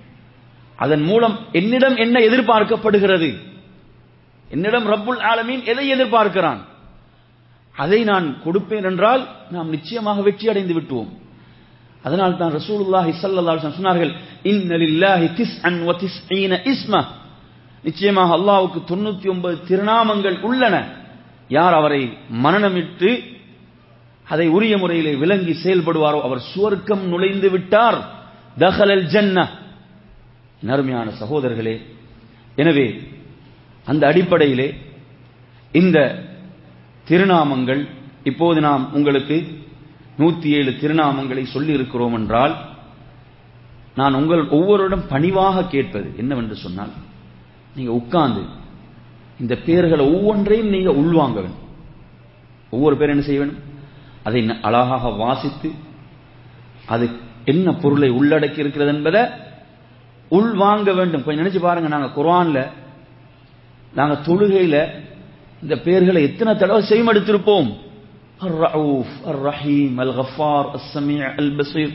அதன் மூலம் என்னிடம் என்ன எதிர்பார்க்கப்படுகிறது என்னிடம் ரப்புல் ஆலமீன் எதை எதிர்பார்க்கிறான் அதை நான் கொடுப்பேன் என்றால் நாம் நிச்சயமாக வெற்றி அடைந்து விட்டுவோம் அதனால் தான் ரசூலுல்லாஹி ஸல்லல்லாஹு அலைஹி சொன்னார்கள் இன்னலில்லாஹி திஸ்அன் வ திஸ்ஈன இஸ்ம நிச்சயமாக அல்லாஹ்வுக்கு 99 திருநாமங்கள் உள்ளன யார் அவரை மனநமிட்டு அதை உரிய முறையிலே விளங்கி செயல்படுவாரோ அவர் சுவர்க்கம் நுழைந்து விட்டார் தஹலல் ஜன்ன நறுமையான சகோதரர்களே எனவே அந்த அடிப்படையிலே இந்த திருநாமங்கள் இப்போது நாம் உங்களுக்கு நூத்தி ஏழு திருநாமங்களை சொல்லி இருக்கிறோம் என்றால் நான் உங்கள் ஒவ்வொருடம் பணிவாக கேட்பது என்னவென்று சொன்னால் நீங்க உட்கார்ந்து இந்த பெயர்களை ஒவ்வொன்றையும் நீங்க உள்வாங்க வேண்டும் ஒவ்வொரு பேர் என்ன செய்ய வேண்டும் அதை அழகாக வாசித்து அது என்ன பொருளை உள்ளடக்கி இருக்கிறது என்பதை உள்வாங்க வேண்டும் கொஞ்சம் நினைச்சு பாருங்க நாங்க குரான்ல நாங்க தொழுகையில இந்த பெயர்களை எத்தனை தடவை செய்மடுத்திருப்போம் الرؤوف الرحيم الغفار السميع البصير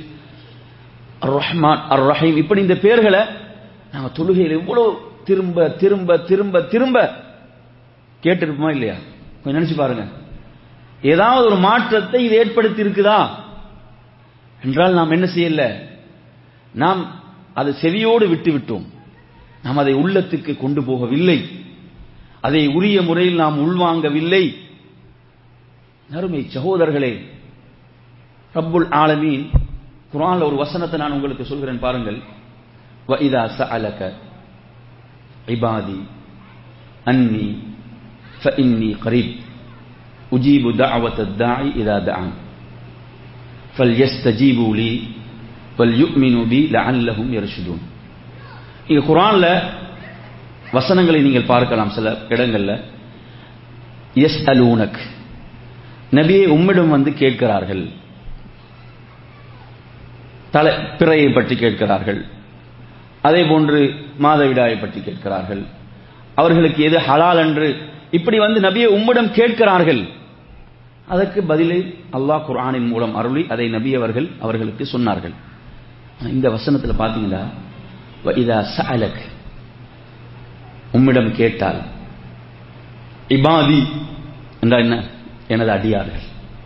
الرحمن الرحيم இப்படி இந்த பெயர்களை நாங்க தொழுகையில் எவ்வளவு திரும்ப திரும்ப திரும்ப திரும்ப கேட்டிருப்போமா இல்லையா கொஞ்சம் நினைச்சு பாருங்க ஏதாவது ஒரு மாற்றத்தை இது ஏற்படுத்தி இருக்குதா என்றால் நாம் என்ன செய்யல நாம் அதை செவியோடு விட்டு விட்டோம் நாம் அதை உள்ளத்துக்கு கொண்டு போகவில்லை அதை உரிய முறையில் நாம் உள்வாங்கவில்லை நறுமை சகோதரர்களே ரப்புல் ஆலமீன் குரான்ல ஒரு வசனத்தை நான் உங்களுக்கு சொல்கிறேன் பாருங்கள் وَإِذَا سَأَلَكَ عِبَادِي أَنِّي فَإِنِّي قَرِيبٌ أُجِيبُ دَعْوَةَ الدَّاعِ إِذَا دَعَانِ فَلْيَسْتَجِيبُوا لِي وَلْيُؤْمِنُوا بِي لَعَلَّهُمْ يَرْشُدُونَ இங்க குரான்ல வசனங்களை நீங்கள் பார்க்கலாம் சில இடங்கள்ல எஸ் அலூனக் நபியை உம்மிடம் வந்து கேட்கிறார்கள் தலை பிறையை பற்றி கேட்கிறார்கள் அதே போன்று மாதவிடாயை பற்றி கேட்கிறார்கள் அவர்களுக்கு எது ஹலால் என்று இப்படி வந்து நபியை உம்மிடம் கேட்கிறார்கள் அதற்கு பதிலை அல்லாஹ் குர்ஆனின் மூலம் அருளி அதை நபி அவர்கள் அவர்களுக்கு சொன்னார்கள் இந்த வசனத்தில் பார்த்தீங்கன்னா இதா சஅலக் உம்மிடம் கேட்டால் இபாதி என்றால் என்ன எனது அடியார்கள்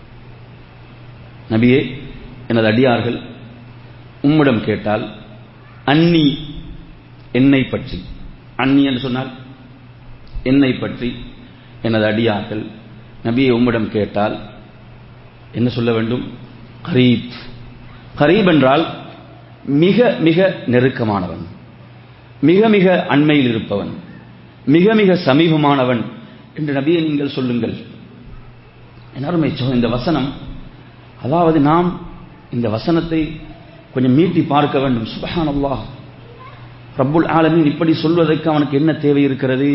நபியே எனது அடியார்கள் உம்மிடம் கேட்டால் அன்னி என்னை பற்றி அன்னி என்று சொன்னால் என்னை பற்றி எனது அடியார்கள் நபியை உம்மிடம் கேட்டால் என்ன சொல்ல வேண்டும் கரீப் கரீப் என்றால் மிக மிக நெருக்கமானவன் மிக மிக அண்மையில் இருப்பவன் மிக மிக சமீபமானவன் என்று நபியை நீங்கள் சொல்லுங்கள் எல்லாருமே இந்த வசனம் அதாவது நாம் இந்த வசனத்தை கொஞ்சம் மீட்டி பார்க்க வேண்டும் சுபஹான் அல்லாஹ் ரப்புல் ஆலமீன் இப்படி சொல்வதற்கு அவனுக்கு என்ன தேவை இருக்கிறது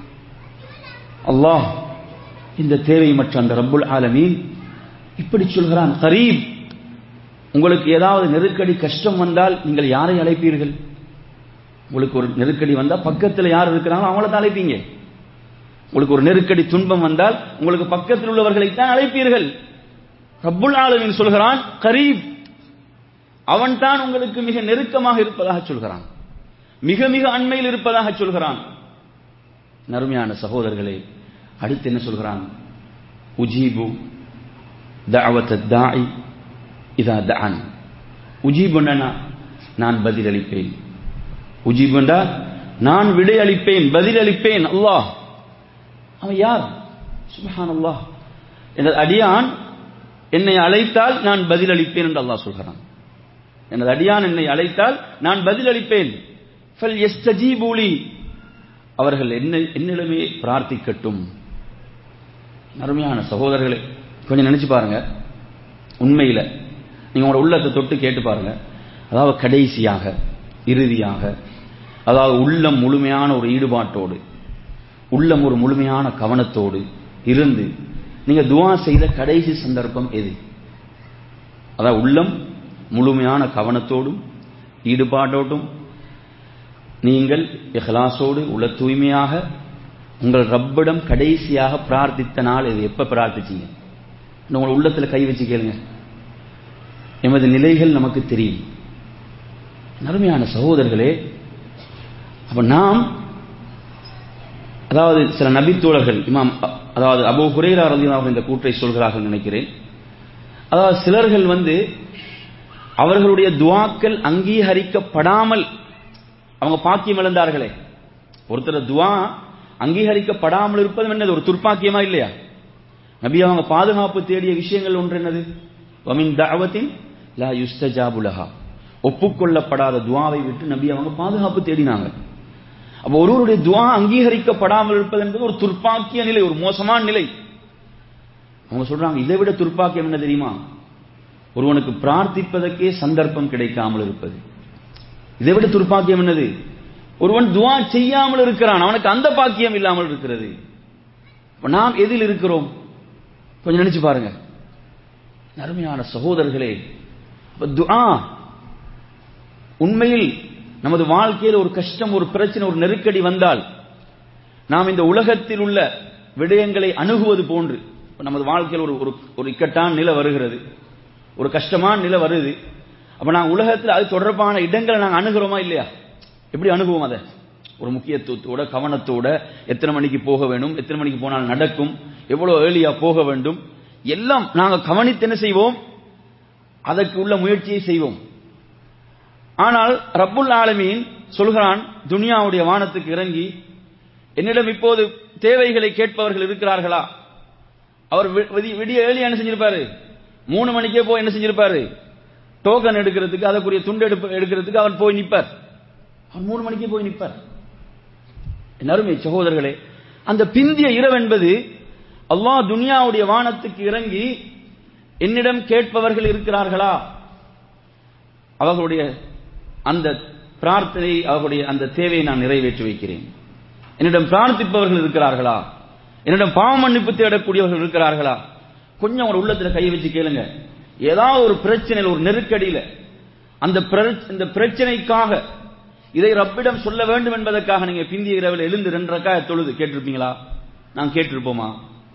அல்லாஹ் இந்த தேவையற்ற அந்த ரப்புல் ஆலமீன் இப்படி சொல்கிறான் கரீப் உங்களுக்கு ஏதாவது நெருக்கடி கஷ்டம் வந்தால் நீங்கள் யாரை அழைப்பீர்கள் உங்களுக்கு ஒரு நெருக்கடி வந்தால் பக்கத்தில் யார் இருக்கிறாங்களோ அவங்கள தான் அழைப்பீங்க உங்களுக்கு ஒரு நெருக்கடி துன்பம் வந்தால் உங்களுக்கு பக்கத்தில் உள்ளவர்களைத்தான் அழைப்பீர்கள் ரப்புல் ஆலமீன் சொல்கிறான் கரீப் அவன் தான் உங்களுக்கு மிக நெருக்கமாக இருப்பதாக சொல்கிறான் மிக மிக அண்மையில் இருப்பதாக சொல்கிறான் நறுமையான சகோதரர்களே அடுத்து என்ன சொல்கிறான் உஜீபு தஅவத்த தாய் இதா தஅன் உஜீபுண்டனா நான் பதிலளிப்பேன் உஜீபுண்டா நான் விடை அளிப்பேன் பதிலளிப்பேன் அல்லாஹ் அவன் யார் சுபஹான் அல்லாஹ் எனது அடியான் என்னை அழைத்தால் நான் பதிலளிப்பேன் என்று அல்லாஹ் சொல்கிறான் எனது அடியான் என்னை அழைத்தால் நான் பதிலளிப்பேன் ஃபல் எஸ்தஜீபூலி அவர்கள் என்ன என்னிடமே பிரார்த்திக்கட்டும் அருமையான சகோதரர்களே கொஞ்சம் நினைச்சு பாருங்க உண்மையில நீங்க உங்களோட உள்ளத்தை தொட்டு கேட்டு பாருங்க அதாவது கடைசியாக இறுதியாக அதாவது உள்ளம் முழுமையான ஒரு ஈடுபாட்டோடு உள்ளம் ஒரு முழுமையான கவனத்தோடு இருந்து நீங்க துவா செய்த கடைசி சந்தர்ப்பம் எது அதாவது உள்ளம் முழுமையான கவனத்தோடும் ஈடுபாட்டோடும் நீங்கள் இஹ்லாசோடு உள்ள தூய்மையாக உங்கள் ரப்பிடம் கடைசியாக பிரார்த்தித்த நாள் இது எப்ப பிரார்த்திச்சீங்க உங்கள் உள்ளத்தில் கை வச்சு கேளுங்க எமது நிலைகள் நமக்கு தெரியும் நறுமையான சகோதரர்களே அப்ப நாம் அதாவது சில நபித்தோழர்கள் இமாம் அதாவது அபு ஹுரேரா ரலியல்லாஹு இந்த கூற்றை சொல்கிறார்கள் நினைக்கிறேன் அதாவது சிலர்கள் வந்து அவர்களுடைய துவாக்கள் அங்கீகரிக்கப்படாமல் அவங்க பாக்கியம் இழந்தார்களே ஒருத்தர் துவா அங்கீகரிக்கப்படாமல் இருப்பது என்னது ஒரு துர்ப்பாக்கியமா இல்லையா நபி அவங்க பாதுகாப்பு தேடிய விஷயங்கள் ஒன்று என்னது வமின் தாவத்தின் லா யுஸ்தஜாபுலஹா ஒப்புக்கொள்ளப்படாத துவாவை விட்டு நபி அவங்க பாதுகாப்பு தேடினாங்க அப்ப ஒருவருடைய துவா அங்கீகரிக்கப்படாமல் இருப்பது என்பது ஒரு துர்ப்பாக்கிய நிலை ஒரு மோசமான நிலை அவங்க சொல்றாங்க இதை விட துர்ப்பாக்கியம் என்ன தெரியுமா ஒருவனுக்கு பிரார்த்திப்பதற்கே சந்தர்ப்பம் கிடைக்காமல் இருப்பது இதை விட துர்ப்பாக்கியம் என்னது ஒருவன் துவா செய்யாமல் இருக்கிறான் அவனுக்கு அந்த பாக்கியம் இல்லாமல் இருக்கிறது நாம் எதில் இருக்கிறோம் கொஞ்சம் நினைச்சு பாருங்க அருமையான சகோதரர்களே துஆ உண்மையில் நமது வாழ்க்கையில் ஒரு கஷ்டம் ஒரு பிரச்சனை ஒரு நெருக்கடி வந்தால் நாம் இந்த உலகத்தில் உள்ள விடயங்களை அணுகுவது போன்று நமது வாழ்க்கையில் ஒரு ஒரு இக்கட்டான நிலை வருகிறது ஒரு கஷ்டமான நிலை வருது அப்ப நான் உலகத்தில் அது தொடர்பான இடங்களை நாங்கள் அணுகிறோமா இல்லையா எப்படி அணுகுவோம் அதை ஒரு முக்கியத்துவத்தோட கவனத்தோட எத்தனை மணிக்கு போக வேண்டும் எத்தனை மணிக்கு போனால் நடக்கும் எவ்வளவு ஏர்லியா போக வேண்டும் எல்லாம் நாங்க கவனித்து என்ன செய்வோம் அதற்கு உள்ள முயற்சியை செய்வோம் ஆனால் ரப்புல் ஆலமீன் சொல்கிறான் துனியாவுடைய வானத்துக்கு இறங்கி என்னிடம் இப்போது தேவைகளை கேட்பவர்கள் இருக்கிறார்களா அவர் வி- விதி- விடிய ஏழி என்ன செஞ்சிருப்பாரு மூணு மணிக்கே போய் என்ன செஞ்சிருப்பாரு டோக்கன் எடுக்கிறதுக்கு அதற்குரிய துண்டு எடுப்பு எடுக்கிறதுக்கு அவர் போய் நிப்பார் அவர் மூணு மணிக்கே போய் நிப்பார் என் அருமை சகோதரர்களே அந்த பிந்திய இரவு என்பது அல்லாஹ் துனியாவுடைய வானத்துக்கு இறங்கி என்னிடம் கேட்பவர்கள் இருக்கிறார்களா அவர்களுடைய அந்த பிரார்த்தனை அவர்களுடைய அந்த தேவையை நான் நிறைவேற்றி வைக்கிறேன் என்னிடம் பிரார்த்திப்பவர்கள் இருக்கிறார்களா என்னிடம் பாவ மன்னிப்பு தேடக்கூடியவர்கள் இருக்கிறார்களா கொஞ்சம் ஒரு உள்ளத்துல கை வச்சு கேளுங்க ஏதாவது ஒரு பிரச்சனையில் ஒரு நெருக்கடியில அந்த பிர- இந்த பிரச்சனைக்காக இதை ரப்பிடம் சொல்ல வேண்டும் என்பதற்காக நீங்க பிந்திய இரவில் எழுந்து ரெண்டு ரக்காய தொழுது கேட்டிருப்பீங்களா நான் கேட்டிருப்போமா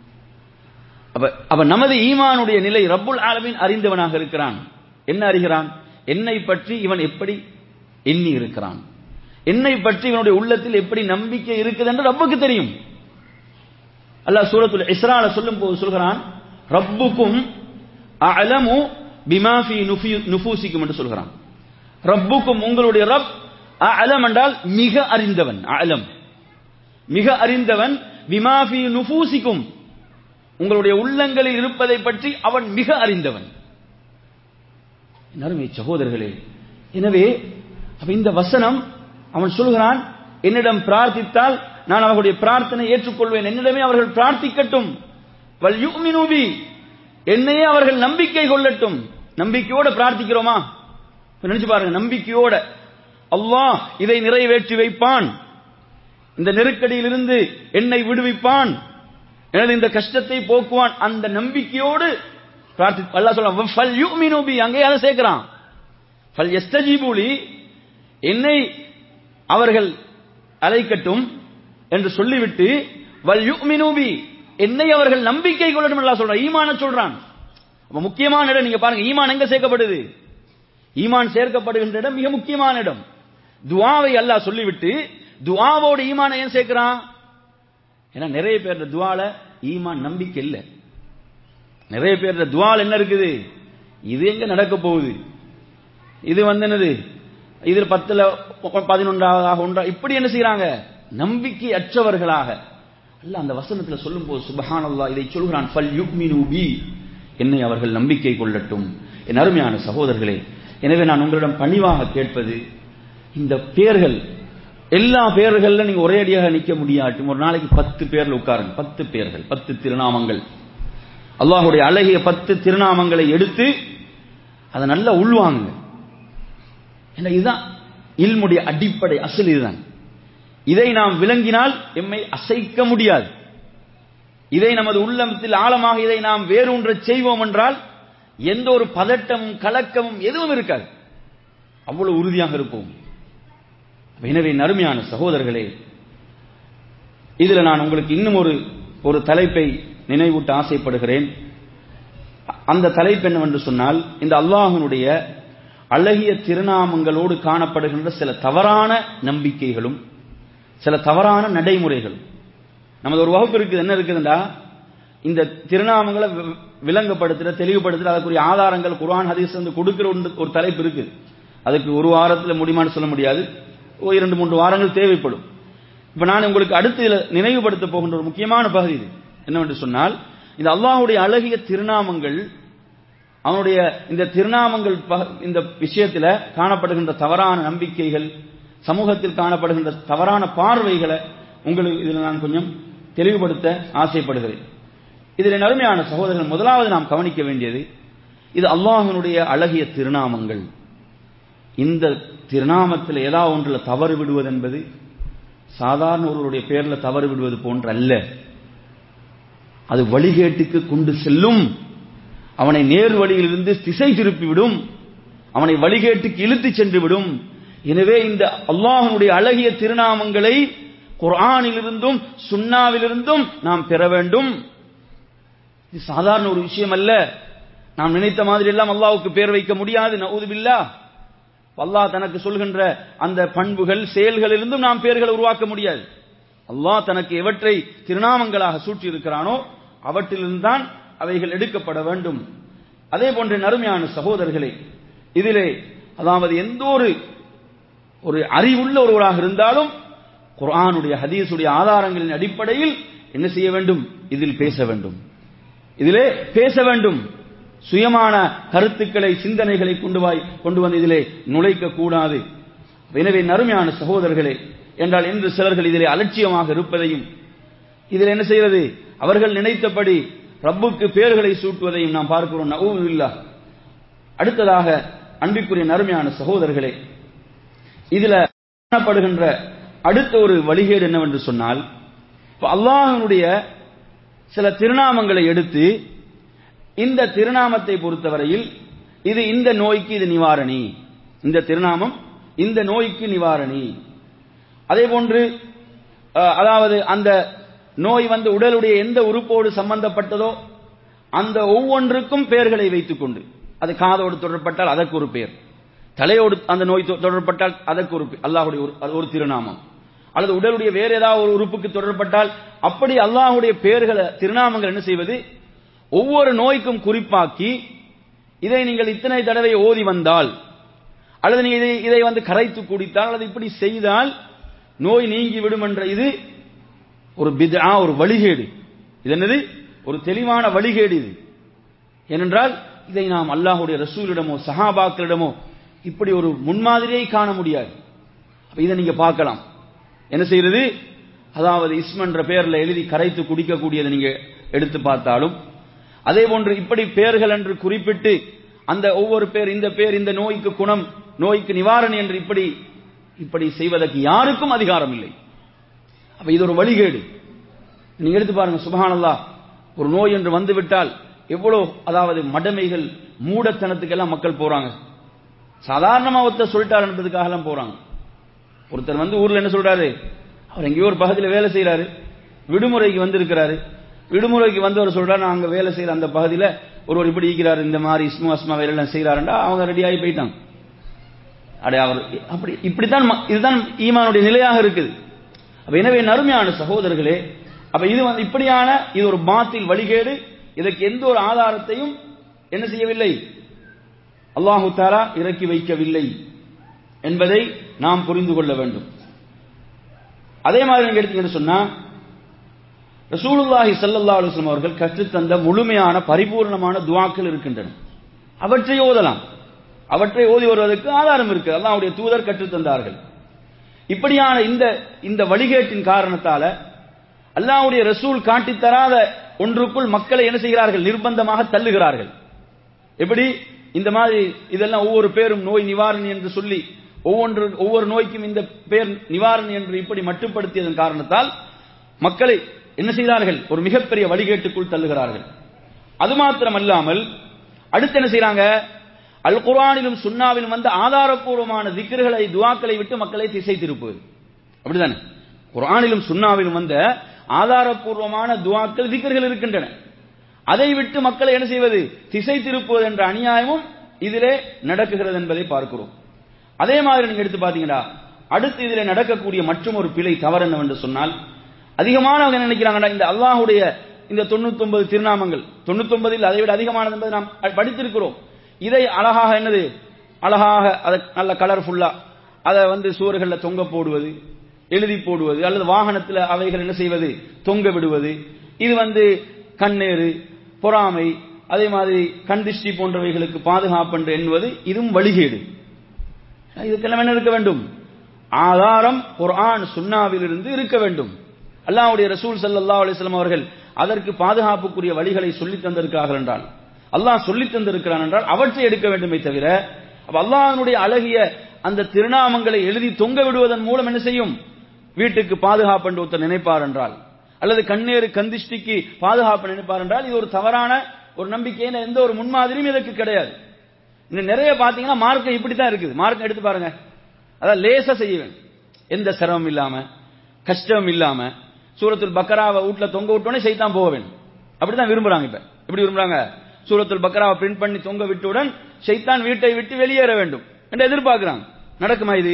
அப்ப அப்ப நமது ஈமானுடைய நிலை ரப்புல் ஆலமீன் அறிந்தவனாக இருக்கிறான் என்ன அறிகிறான் என்னை பற்றி இவன் எப்படி எண்ணி இருக்கிறான் என்னை பற்றி இவனுடைய உள்ளத்தில் எப்படி நம்பிக்கை இருக்குது என்று ரப்புக்கு தெரியும் அல்லாஹ் சூரத்துல் இஸ்ரால சொல்லும் போது சொல்கிறான் ரப்புக்கும் அலமு பிமா ஃபீ நுஃபி- நுஃபூசிக்கும் என்று சொல்கிறான் ரப்புக்கும் உங்களுடைய ரப் அலம் என்றால் மிக அறிந்தவன் அலம் மிக அறிந்தவன் பிமா ஃபீ நுஃபூசிக்கும் உங்களுடைய உள்ளங்களில் இருப்பதை பற்றி அவன் மிக அறிந்தவன் என் அருமை சகோதரர்களே எனவே அப்ப இந்த வசனம் அவன் சொல்கிறான் என்னிடம் பிரார்த்தித்தால் நான் அவர்களுடைய பிரார்த்தனை ஏற்றுக்கொள்வேன் என்னிடமே அவர்கள் பிரார்த்திக்கட்டும் வல் யுமினு பி என்னையே அவர்கள் நம்பிக்கை கொள்ளட்டும் நம்பிக்கையோட பிரார்த்திக்கிறோமா இப்ப நினைச்சு பாருங்க நம்பிக்கையோட அல்லாஹ் இதை நிறைவேற்றி வைப்பான் இந்த நெருக்கடியிலிருந்து என்னை விடுவிப்பான் எனது இந்த கஷ்டத்தை போக்குவான் அந்த நம்பிக்கையோடு பிரார்த்தி அல்லாஹ் சொல்றான் ஃபல் யுமினு பி அங்கே அதை சேர்க்கிறான் ஃபல் யஸ்தஜீபு லி என்னை அவர்கள் அழைக்கட்டும் என்று சொல்லிவிட்டு வல் யுமினு பி என்னை அவர்கள் நம்பிக்கை கொள்ளட்டும் அல்லாஹ் சொல்றான் ஈமான சொல்றான் அப்ப முக்கியமான இடம் நீங்க பாருங்க ஈமான் எங்க சேர்க்கப்படுது ஈமான் சேர்க்கப்படுகின்ற இடம் மிக முக்கியமான இடம் துஆவை அல்லாஹ் சொல்லிவிட்டு துஆவோடு ஈமானை ஏன் சேர்க்கிறான் ஏன்னா நிறைய பேர் துவால ஈமான் நம்பிக்கை இல்லை நிறைய பேர் துவால் என்ன இருக்குது இது எங்க நடக்க போகுது இது வந்து என்னது இதுல பத்துல பதினொன்றாக ஒன்றா இப்படி என்ன செய்யறாங்க நம்பிக்கை அற்றவர்களாக அல்ல அந்த வசனத்துல சொல்லும் போது சுபஹானல்லாஹ் இதை சொல்கிறான் ஃபல் யுக்மினு பி என்னை அவர்கள் நம்பிக்கை கொள்ளட்டும் என் அருமையான சகோதரர்களே எனவே நான் உங்களிடம் பணிவாக கேட்பது இந்த பேர்கள் எல்லா பேர்கள்ல நீங்க ஒரே அடியாக நிக்க முடியாட்டும் ஒரு நாளைக்கு பத்து பேர்ல உட்காருங்க பத்து பேர்கள் பத்து திருநாமங்கள் அல்லாஹுடைய அழகிய பத்து திருநாமங்களை எடுத்து அதை நல்லா உள்வாங்க ஏன்னா இதுதான் இல்முடைய அடிப்படை அசல் இதுதான் இதை நாம் விளங்கினால் எம்மை அசைக்க முடியாது இதை நமது உள்ளத்தில் ஆழமாக இதை நாம் வேரூன்ற செய்வோம் என்றால் எந்த ஒரு பதட்டமும் கலக்கமும் எதுவும் இருக்காது அவ்வளவு உறுதியாக இருப்போம் எனவே நறுமையான சகோதரர்களே இதுல நான் உங்களுக்கு இன்னும் ஒரு ஒரு தலைப்பை நினைவூட்ட ஆசைப்படுகிறேன் அந்த தலைப்பு என்னவென்று சொன்னால் இந்த அல்லாஹனுடைய அழகிய திருநாமங்களோடு காணப்படுகின்ற சில தவறான நம்பிக்கைகளும் சில தவறான நடைமுறைகளும் நமது ஒரு வகுப்பு இருக்குது என்ன இருக்குதுண்டா இந்த திருநாமங்களை வி- விளங்கப்படுத்துற தெளிவுபடுத்துற அதற்குரிய ஆதாரங்கள் குர்ஆன் ஹதீஸ் வந்து கொடுக்கிற ஒன்று- ஒரு தலைப்பு இருக்குது அதுக்கு ஒரு வாரத்தில் முடியுமான்னு சொல்ல முடியாது ஒரு இரண்டு மூன்று வாரங்கள் தேவைப்படும் இப்ப நான் உங்களுக்கு அடுத்து இதுல நினைவுபடுத்த போகின்ற ஒரு முக்கியமான பகுதி இது என்னவென்று சொன்னால் இந்த அல்லாஹ்வுடைய அழகிய திருநாமங்கள் அவனுடைய இந்த திருநாமங்கள் ப- இந்த விஷயத்துல காணப்படுகின்ற தவறான நம்பிக்கைகள் சமூகத்தில் காணப்படுகின்ற தவறான பார்வைகளை உங்களுக்கு இதில் நான் கொஞ்சம் தெளிவுபடுத்த ஆசைப்படுகிறேன் இதில் அருமையான சகோதரர்கள் முதலாவது நாம் கவனிக்க வேண்டியது இது அல்லாஹ்வினுடைய அழகிய திருநாமங்கள் இந்த திருநாமத்தில் ஏதாவது ஒன்றில் தவறு விடுவது என்பது சாதாரண ஒருவருடைய பேர்ல தவறு விடுவது போன்ற அல்ல அது வழிகேட்டுக்கு கொண்டு செல்லும் அவனை நேர் வழியிலிருந்து திசை திருப்பிவிடும் அவனை வழிகேட்டுக்கு இழுத்துச் சென்று விடும் எனவே இந்த அல்லாஹ்வுடைய அழகிய திருநாமங்களை குர்ஆனிலிருந்தும் சுன்னாவிலிருந்தும் நாம் பெற வேண்டும் இது சாதாரண ஒரு விஷயம் அல்ல நாம் நினைத்த மாதிரி எல்லாம் அல்லாஹ்வுக்கு பேர் வைக்க முடியாது நவுதுபில்லா அல்லாஹ் தனக்கு சொல்கின்ற அந்த பண்புகள் செயல்களிலிருந்தும் நாம் பெயர்களை உருவாக்க முடியாது அல்லாஹ் தனக்கு எவற்றை திருநாமங்களாக சூட்டி இருக்கிறானோ அவற்றிலிருந்து தான் அவைகள் எடுக்கப்பட வேண்டும் அதே போன்ற நறுமையான சகோதரர்களே இதிலே அதாவது எந்த ஒரு ஒரு அறிவுள்ள ஒருவராக இருந்தாலும் குர்ஆனுடைய ஹதீஸுடைய ஆதாரங்களின் அடிப்படையில் என்ன செய்ய வேண்டும் இதில் பேச வேண்டும் இதிலே பேச வேண்டும் சுயமான கருத்துக்களை சிந்தனைகளை கொண்டு வாய் கொண்டு வந்து இதிலே நுழைக்க கூடாது எனவே நறுமையான சகோதரர்களே என்றால் இன்று சிலர்கள் இதிலே அலட்சியமாக இருப்பதையும் இதில் என்ன செய்வது அவர்கள் நினைத்தபடி ரப்புக்கு பேர்களை சூட்டுவதையும் நாம் பார்க்கிறோம் நவுவில்லா அடுத்ததாக அன்பிற்குரிய நறுமையான சகோதரர்களே இதுல காணப்படுகின்ற அடுத்த ஒரு வழிகேடு என்னவென்று சொன்னால் இப்ப அல்லாஹனுடைய சில திருநாமங்களை எடுத்து இந்த திருநாமத்தை பொறுத்தவரையில் இது இந்த நோய்க்கு இது நிவாரணி இந்த திருநாமம் இந்த நோய்க்கு நிவாரணி அதே போன்று அஹ், அதாவது அந்த நோய் வந்து உடலுடைய எந்த உறுப்போடு சம்பந்தப்பட்டதோ அந்த ஒவ்வொன்றுக்கும் பெயர்களை வைத்துக் கொண்டு அது காதோடு தொடரப்பட்டால் அதற்கு ஒரு பெயர் தலையோடு அந்த நோய் தொ- தொடரப்பட்டால் அதற்கு ஒரு பெ- அல்லாஹ்வுடைய ஒரு அது ஒரு திருநாமம் அல்லது உடலுடைய வேற ஏதாவது ஒரு உறுப்புக்கு தொடரப்பட்டால் அப்படி அல்லாஹ்வுடைய பெயர்களை திருநாமங்கள் என்ன செய்வது ஒவ்வொரு நோய்க்கும் குறிப்பாக்கி இதை நீங்கள் இத்தனை தடவை ஓதி வந்தால் அல்லது நீங்க இதை இதை வந்து கரைத்து குடித்தால் அல்லது இப்படி செய்தால் நோய் நீங்கி விடும் என்ற இது ஒரு பித்ஆ ஒரு வழிகேடு இது என்னது ஒரு தெளிவான வழிகேடு இது ஏனென்றால் இதை நாம் அல்லாஹ்வுடைய ரசூலிடமோ சஹாபாக்களிடமோ இப்படி ஒரு முன்மாதிரியை காண முடியாது அப்ப இதை நீங்க பார்க்கலாம் என்ன செய்யறது அதாவது இஸ்ம் என்ற பெயர்ல எழுதி கரைத்து குடிக்கக்கூடியதை நீங்க எடுத்து பார்த்தாலும் அதே போன்று இப்படி பெயர்கள் என்று குறிப்பிட்டு அந்த ஒவ்வொரு பேர் இந்த பேர் இந்த நோய்க்கு குணம் நோய்க்கு நிவாரணி என்று இப்படி இப்படி செய்வதற்கு யாருக்கும் அதிகாரம் இல்லை அப்ப இது ஒரு வழிகேடு நீங்க எடுத்து பாருங்க சுபஹானல்லாஹ் ஒரு நோய் என்று வந்துவிட்டால் எவ்வளவு அதாவது மடமைகள் மூடத்தனத்துக்கெல்லாம் மக்கள் போறாங்க சாதாரணமா ஒருத்தர் சொல்லிட்டார் என்பதுக்காக எல்லாம் போறாங்க ஒருத்தர் வந்து ஊர்ல என்ன சொல்றாரு அவர் எங்கேயோ ஒரு பகுதியில் வேலை செய்யறாரு விடுமுறைக்கு வந்திருக்கிறாரு விடுமுறைக்கு வந்தவர் சொல்றாரு நான் அங்க வேலை செய்யற அந்த பகுதியில ஒருவர் இப்படி இருக்கிறாரு இந்த மாதிரி இஸ்மு அஸ்மா வேலை எல்லாம் செய்யறாருண்டா அவங்க ரெடியாகி போயிட்டாங்க அடே அவர் அப்படி இப்படித்தான் ம- இதுதான் ஈமானுடைய நிலையாக இருக்குது அப்ப எனவே நறுமையான சகோதரர்களே அப்ப இது வந்து இப்படியான இது ஒரு பாத்தில் வழிகேடு இதற்கு எந்த ஒரு ஆதாரத்தையும் என்ன செய்யவில்லை அல்லாஹு தாலா இறக்கி வைக்கவில்லை என்பதை நாம் புரிந்து கொள்ள வேண்டும் அதே மாதிரி நீங்க எடுத்தீங்கன்னு சொன்னா ரசூலுல்லாஹி ஸல்லல்லாஹு அலைஹி வஸல்லம் அவர்கள் கற்றுத்தந்த முழுமையான பரிபூர்ணமான துஆக்கள் இருக்கின்றன அவற்றை ஓதலாம் அவற்றை ஓதி வருவதற்கு ஆதாரம் இருக்கு அல்லாஹ்வுடைய தூதர் கற்றுத்தந்தார்கள் இப்படியான இந்த இந்த வழிகேட்டின் காரணத்தால அல்லாஹ்வுடைய ரசூல் காட்டித் தராத ஒன்றுக்குள் மக்களை என்ன செய்கிறார்கள் நிர்பந்தமாக தள்ளுகிறார்கள் எப்படி இந்த மாதிரி இதெல்லாம் ஒவ்வொரு பேரும் நோய் நிவாரணி என்று சொல்லி ஒவ்வொன்று ஒவ்வொரு நோய்க்கும் இந்த பேர் நிவாரணி என்று இப்படி மட்டுப்படுத்தியதன் காரணத்தால் மக்களை என்ன செய்தார்கள் ஒரு மிகப்பெரிய வழிகேட்டுக்குள் தள்ளுகிறார்கள் அது மாத்திரமல்லாமல் அடுத்து என்ன செய்றாங்க அல் குர்ஆனிலும் சுன்னாவிலும் வந்த ஆதாரப்பூர்வமான திக்ருகளை துஆக்களை விட்டு மக்களை திசை திருப்புவது அப்படிதானே குர்ஆனிலும் சுன்னாவிலும் வந்த ஆதாரப்பூர்வமான துஆக்கள் திக்ர்கள் இருக்கின்றன அதை விட்டு மக்களை என்ன செய்வது திசை திருப்புவது என்ற அநியாயமும் இதிலே நடக்குகிறது என்பதை பார்க்கிறோம் அதே மாதிரி நீங்க எடுத்து பாத்தீங்கன்னா அடுத்து இதிலே நடக்கக்கூடிய மற்றும் ஒரு பிழை தவறு என்னவென்று சொன்னால் அதிகமானவங்க என்ன நினைக்கிறாங்கன்னா இந்த அல்லாஹ்வுடைய இந்த 99 திருநாமங்கள் 99 அதை விட அதிகமானது என்பதை நாம் படித்திருக்கிறோம் இதை அழகாக என்னது அழகாக அதை நல்ல கலர்ஃபுல்லா அதை வந்து சுவர்கள்ல தொங்க போடுவது எழுதி போடுவது அல்லது வாகனத்தில் அவைகள் என்ன செய்வது தொங்க விடுவது இது வந்து கண்ணேறு பொறாமை அதே மாதிரி கண்திஷ்டி போன்றவைகளுக்கு பாதுகாப்பு என்று எண்ணுவது இதுவும் வழிகேடு இதுக்கெல்லாம் என்ன இருக்க வேண்டும் ஆதாரம் குர்ஆன் சுன்னாவிலிருந்து இருக்க வேண்டும் அல்லாஹ்வுடைய ரசூல் ஸல்லல்லாஹு அலைஹி வஸல்லம் அவர்கள் அதற்கு பாதுகாப்புக்குரிய வழிகளை சொல்லித் தந்திருக்கிறார்கள் என்றால் அல்லாஹ் சொல்லித் தந்திருக்கிறான் என்றால் அவற்றை எடுக்க வேண்டுமே தவிர அப்ப அல்லாஹ்வுடைய அழகிய அந்த திருநாமங்களை எழுதி தொங்க விடுவதன் மூலம் என்ன செய்யும் வீட்டுக்கு பாதுகாப்பு என்று ஒருத்தர் நினைப்பார் என்றால் அல்லது கண்ணேறு கந்திஷ்டிக்கு பாதுகாப்பு நினைப்பார் என்றால் இது ஒரு தவறான ஒரு நம்பிக்கையான எந்த ஒரு முன்மாதிரியும் இதற்கு கிடையாது இன்னும் நிறைய பாத்தீங்கன்னா மார்க்கம் இப்படி தான் இருக்குது மார்க்கம் எடுத்து பாருங்க அதான் லேசா செய்ய வேண்டும் எந்த சிரமம் இல்லாம கஷ்டம் இல்லாம சூரத்துல் பக்கராவை வீட்ல தொங்க விட்டோடனே சைத்தான் போக வேண்டும் அப்படிதான் விரும்புறாங்க இப்ப எப்படி விரும்புறாங்க சூரத்துல் பக்கராவை பிரிண்ட் பண்ணி தொங்க விட்டவுடன் சைத்தான் வீட்டை விட்டு வெளியேற வேண்டும் என்று எதிர்பார்க்கிறாங்க நடக்குமா இது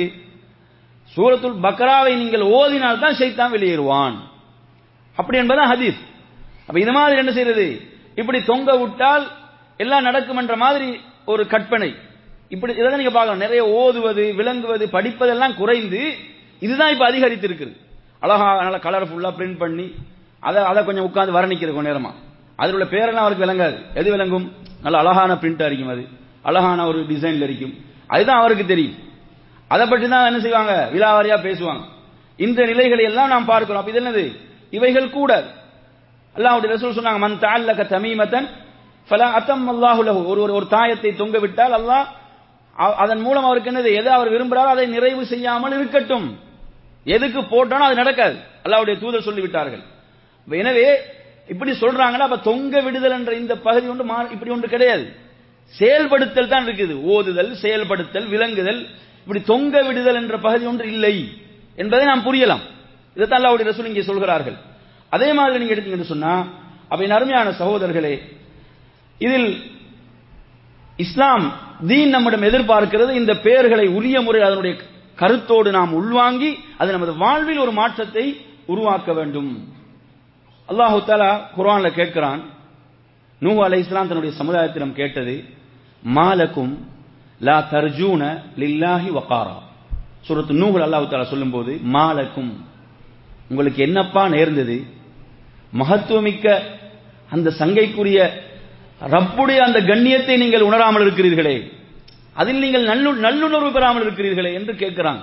சூரத்துல் பக்கராவை நீங்கள் ஓதினால் தான் சைத்தான் வெளியேறுவான் அப்படி என்பதான் ஹதீஸ் அப்ப இது மாதிரி என்ன செய்யறது இப்படி தொங்க விட்டால் எல்லாம் நடக்கும் என்ற மாதிரி ஒரு கற்பனை இப்படி இதை நீங்க பார்க்கலாம் நிறைய ஓதுவது விளங்குவது படிப்பதெல்லாம் குறைந்து இதுதான் இப்ப அதிகரித்து இருக்குது அழகா நல்ல கலர்ஃபுல்லா பிரிண்ட் பண்ணி அதை அதை கொஞ்சம் உட்கார்ந்து வர்ணிக்கிறது கொஞ்ச நேரமா அதில் உள்ள பேரெல்லாம் அவருக்கு விளங்காது எது விளங்கும் நல்ல அழகான பிரிண்ட் அடிக்கும் அது அழகான ஒரு டிசைன்ல இருக்கும் அதுதான் அவருக்கு தெரியும் அதை பற்றி தான் என்ன செய்வாங்க விலாவாரியா பேசுவாங்க இந்த நிலைகளை எல்லாம் நாம் பார்க்கிறோம் அப்ப இது என்னது இவைகள் கூடாது அல்லாஹ்வுடைய ரசூல் சொன்னாங்க மன் தஅல்லக தமீமத்தன் ஃபலா அத்தம் அல்லாஹு லஹு ஒரு ஒரு- ஒரு தாயத்தை தொங்க விட்டால் அல்லாஹ் அ- அதன் மூலம் அவருக்கு என்னது எதை அவர் விரும்புகிறாரோ அதை நிறைவு செய்யாமல் இருக்கட்டும் எதுக்கு போட்டானோ அது நடக்காது அல்லாஹ்வுடைய தூதர் சொல்லி விட்டார்கள் அப்ப எனவே இப்படி சொல்றாங்கன்னா அப்ப தொங்க விடுதல் என்ற இந்த பகுதி ஒன்று மா- இப்படி ஒன்று கிடையாது செயல்படுத்தல் தான் இருக்குது ஓதுதல் செயல்படுத்தல் விளங்குதல் இப்படி தொங்க விடுதல் என்ற பகுதி ஒன்று இல்லை என்பதை நாம் புரியலாம் இதைத்தான் அல்லாஹ்வுடைய ரசூல் இங்கே சொல்கிறார்கள் அதே மாதிரி நீங்க எடுத்தீங்கன்னு சொன்னா அப்ப என் அருமையான சகோதரர்களே இதில் இஸ்லாம் தீன் நம்மிடம் எதிர்பார்க்கிறது இந்த பெயர்களை உரிய முறை அதனுடைய கருத்தோடு நாம் உள்வாங்கி அது நமது வாழ்வில் ஒரு மாற்றத்தை உருவாக்க வேண்டும் அல்லாஹு தாலா குர்ஆன்ல கேட்கிறான் நூஹ் அலை இஸ்லாம் தன்னுடைய சமுதாயத்திடம் கேட்டது மாலக்கும் லா தர்ஜூன லில்லாஹி வகாரா சூரத்து நூஹ் அல்லாஹு தாலா சொல்லும்போது மாலக்கும் உங்களுக்கு என்னப்பா நேர்ந்தது மகத்துவமிக்க அந்த சங்கைக்குரிய ரப்புடைய அந்த கண்ணியத்தை நீங்கள் உணராமல் இருக்கிறீர்களே அதில் நீங்கள் நல்லு நல்லுணர்வு பெறாமல் இருக்கிறீர்களே என்று கேட்கிறாங்க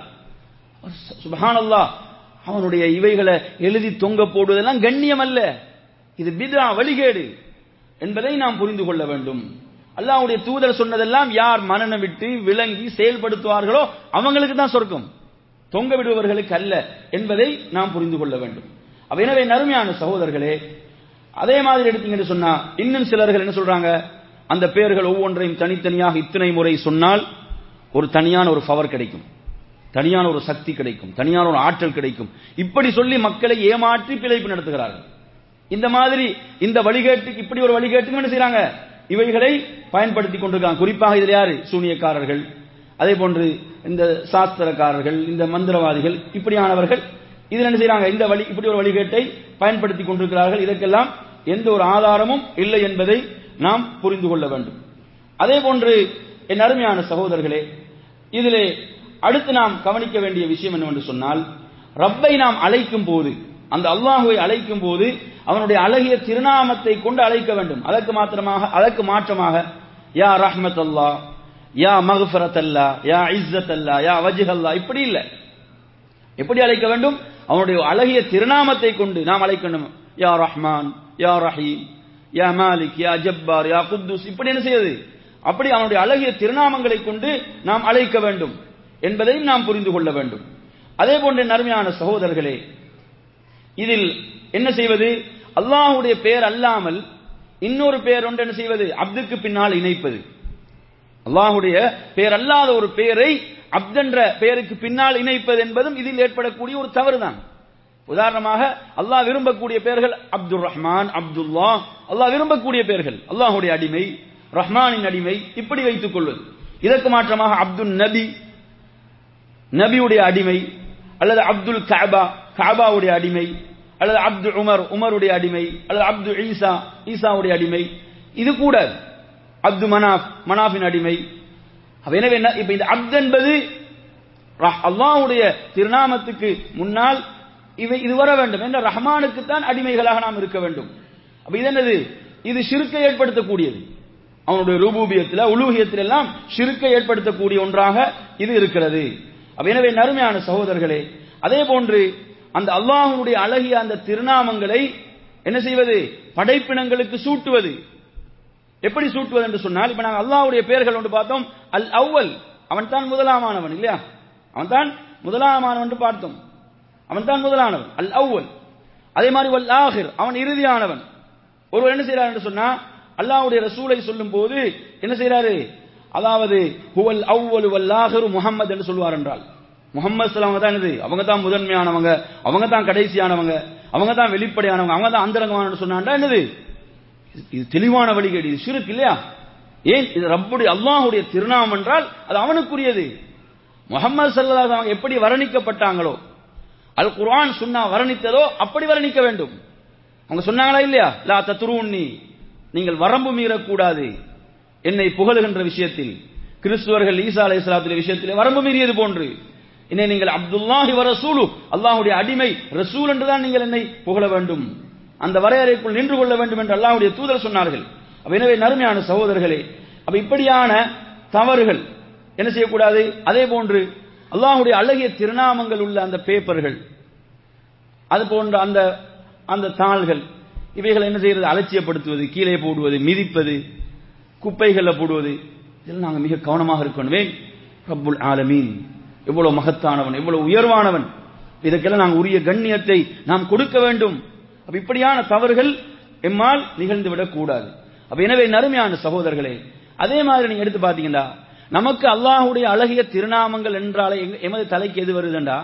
சுபஹானல்லாஹ் அவனுடைய இவைகளை எழுதி தொங்க போடுவதெல்லாம் கண்ணியம் அல்ல இது பிதா வழிகேடு என்பதை நாம் புரிந்து கொள்ள வேண்டும் அல்லாஹ்வுடைய தூதர் சொன்னதெல்லாம் யார் மனநம் விட்டு விளங்கி செயல்படுத்துவார்களோ அவங்களுக்கு தான் சொர்க்கம் தொங்க விடுபவர்களுக்கு அல்ல என்பதை நாம் புரிந்து கொள்ள வேண்டும் அப்ப எனவே நறுமையான சகோதரர்களே அதே மாதிரி எடுத்தீங்கன்னு சொன்னா இன்னும் சிலர்கள் என்ன சொல்றாங்க அந்த பெயர்கள் ஒவ்வொன்றையும் தனித்தனியாக இத்தனை முறை சொன்னால் ஒரு தனியான ஒரு பவர் கிடைக்கும் தனியான ஒரு சக்தி கிடைக்கும் தனியான ஒரு ஆற்றல் கிடைக்கும் இப்படி சொல்லி மக்களை ஏமாற்றி பிழைப்பு நடத்துகிறார்கள் இந்த மாதிரி இந்த வழிகேட்டுக்கு இப்படி ஒரு வழிகேட்டுக்கு என்ன செய்றாங்க இவைகளை பயன்படுத்தி கொண்டிருக்காங்க குறிப்பாக இதில் யாரு சூனியக்காரர்கள் அதே போன்று இந்த சாஸ்திரக்காரர்கள் இந்த மந்திரவாதிகள் இப்படியானவர்கள் இதில் என்ன செய்றாங்க இந்த வழி இப்படி ஒரு வழிகேட்டை பயன்படுத்தி கொண்டிருக்கிறார்கள் இதற்கெல்லாம் எந்த ஒரு ஆதாரமும் இல்லை என்பதை நாம் புரிந்து கொள்ள வேண்டும் அதே போன்று என் அருமையான சகோதரர்களே இதிலே அடுத்து நாம் கவனிக்க வேண்டிய விஷயம் என்னவென்று சொன்னால் ரப்பை நாம் அழைக்கும் போது அந்த அல்லாஹுவை அழைக்கும் போது அவனுடைய அழகிய திருநாமத்தை கொண்டு அழைக்க வேண்டும் அதற்கு மாத்திரமாக அதற்கு மாற்றமாக யா ரஹ்மத் அல்லா யா மகஃபரத் அல்லா யா இஸ்ஸத் அல்லா யா வஜ்ஹ் அல்லா இப்படி இல்லை எப்படி அழைக்க வேண்டும் அவனுடைய அழகிய திருநாமத்தை கொண்டு நாம் அழைக்க வேண்டும் யா ரஹ்மான் யா ரஹீம் யா மாலிக் யா ஜப்பார் யா குத்தூஸ் இப்படி என்ன செய்யுது அப்படி அவனுடைய அழகிய திருநாமங்களை கொண்டு நாம் அழைக்க வேண்டும் என்பதை நாம் புரிந்து கொள்ள வேண்டும் அதே போன்ற நறுமையான சகோதரர்களே இதில் என்ன செய்வது அல்லாஹ்வுடைய பெயர் அல்லாமல் இன்னொரு பெயர் ஒன்று என்ன செய்வது அப்துக்கு பின்னால் இணைப்பது அல்லாஹ்வுடைய பெயர் அல்லாத ஒரு பெயரை அப்தென்ற பெயருக்கு பின்னால் இணைப்பது என்பதும் இதில் ஏற்படக்கூடிய ஒரு தவறுதான் உதாரணமாக அல்லாஹ் விரும்பக்கூடிய பெயர்கள் அப்துல் ரஹ்மான் அப்துல்லா அல்லாஹ் விரும்பக்கூடிய பெயர்கள் அல்லாஹ்வுடைய அடிமை ரஹ்மானின் அடிமை இப்படி வைத்துக் கொள்வது இதற்கு மாற்றமாக அப்துல் நபி நபியுடைய அடிமை அல்லது அப்துல் கஅபா கஅபாவுடைய அடிமை அல்லது அப்து உமர் உமருடைய அடிமை அல்லது அப்து ஈசா ஈசாவுடைய அடிமை இது கூட அப்து மனாஃப் மனாஃபின் அடிமை அப்ப எனவே என்ன இப்ப இந்த அப்து என்பது ரஹ்- அல்லாஹ்வுடைய திருநாமத்துக்கு முன்னால் இவை இது வர வேண்டும் என்ற ரஹ்மானுக்கு தான் அடிமைகளாக நாம் இருக்க வேண்டும் அப்ப இது என்னது இது ஷிருக்கை ஏற்படுத்தக்கூடியது அவனுடைய ரூபூபியத்தில் உலூகியத்தில் எல்லாம் ஷிருக்கை ஏற்படுத்தக்கூடிய ஒன்றாக இது இருக்கிறது அப்ப எனவே நறுமையான சகோதரர்களே அதே போன்று அந்த அல்லாஹ்வுடைய அழகிய அந்த திருநாமங்களை என்ன செய்வது படைப்பினங்களுக்கு சூட்டுவது எப்படி சூட்டுவது என்று சொன்னால் இப்ப நாங்கள் அல்லாஹ்வுடைய பெயர்கள் ஒன்று பார்த்தோம் அல் அவ்வல் அவன் தான் முதலாமானவன் இல்லையா அவன் தான் முதலாமானவன் என்று பார்த்தோம் அவன் தான் முதலானவன் அல் அவ்வல் அதே மாதிரி வல் ஆஹிர் அவன் இறுதியானவன் ஒருவர் என்ன செய்யறார் என்று சொன்னா அல்லாஹ்வுடைய ரசூலை சொல்லும் போது என்ன செய்யறாரு அதாவது ஹுவல் அவ்வல் வல் ஆஹிரு முஹம்மது என்று சொல்வார் என்றால் முகமது அவங்க தான் இது அவங்க தான் முதன்மையானவங்க அவங்க தான் கடைசியானவங்க அவங்க தான் வெளிப்படையானவங்க அவங்க தான் அந்தரங்கமான சொன்னாண்டா என்னது இது- இது தெளிவான வழிகேடு இது சிறுக்கு இல்லையா ஏன் இது ரப்புடைய அல்லாஹ்வுடைய திருநாமம் என்றால் அது அவனுக்குரியது முகமது சல்லல்லாஹு அவங்க எப்படி வர்ணிக்கப்பட்டாங்களோ அல் குர்ஆன் சுன்னா வர்ணித்ததோ அப்படி வர்ணிக்க வேண்டும் அவங்க சொன்னாங்களா இல்லையா லா தத்ரூன்னி நீங்கள் வரம்பு மீறக்கூடாது என்னை புகழுகின்ற விஷயத்தில் கிறிஸ்துவர்கள் ஈசா அலை விஷயத்தில் வரம்பு மீறியது போன்று என்னை நீங்கள் அப்துல்லாஹி வ ரசூலு அல்லாஹ்வுடைய அடிமை ரசூல் என்றுதான் நீங்கள் என்னை புகழ வேண்டும் அந்த வரையறைக்குள் நின்று கொள்ள வேண்டும் என்று அல்லாஹ்வுடைய தூதர் சொன்னார்கள் அப்ப எனவே நறுமையான சகோதரர்களே அப்ப இப்படியான தவறுகள் என்ன செய்யக்கூடாது அதே போன்று அல்லாஹ்வுடைய அழகிய திருநாமங்கள் உள்ள அந்த பேப்பர்கள் அது போன்ற அந்த அந்த தாள்கள் இவைகளை என்ன செய்யறது அலட்சியப்படுத்துவது கீழே போடுவது மிதிப்பது குப்பைகளில் போடுவது இதெல்லாம் நாங்கள் மிக கவனமாக இருக்கணும் ஏன் ரப்புல் ஆலமீன் எவ்வளவு மகத்தானவன் எவ்வளவு உயர்வானவன் இதற்கெல்லாம் நாங்கள் உரிய கண்ணியத்தை நாம் கொடுக்க வேண்டும் அப்ப இப்படியான தவறுகள் எம்மால் நிகழ்ந்து விடக்கூடாது அப்ப எனவே நறுமையான சகோதரர்களே அதே மாதிரி நீங்க எடுத்து பாத்தீங்கன்னா நமக்கு அல்லாஹ்வுடைய அழகிய திருநாமங்கள் என்றாலே எங்க- எமது தலைக்கு எது வருதுண்டா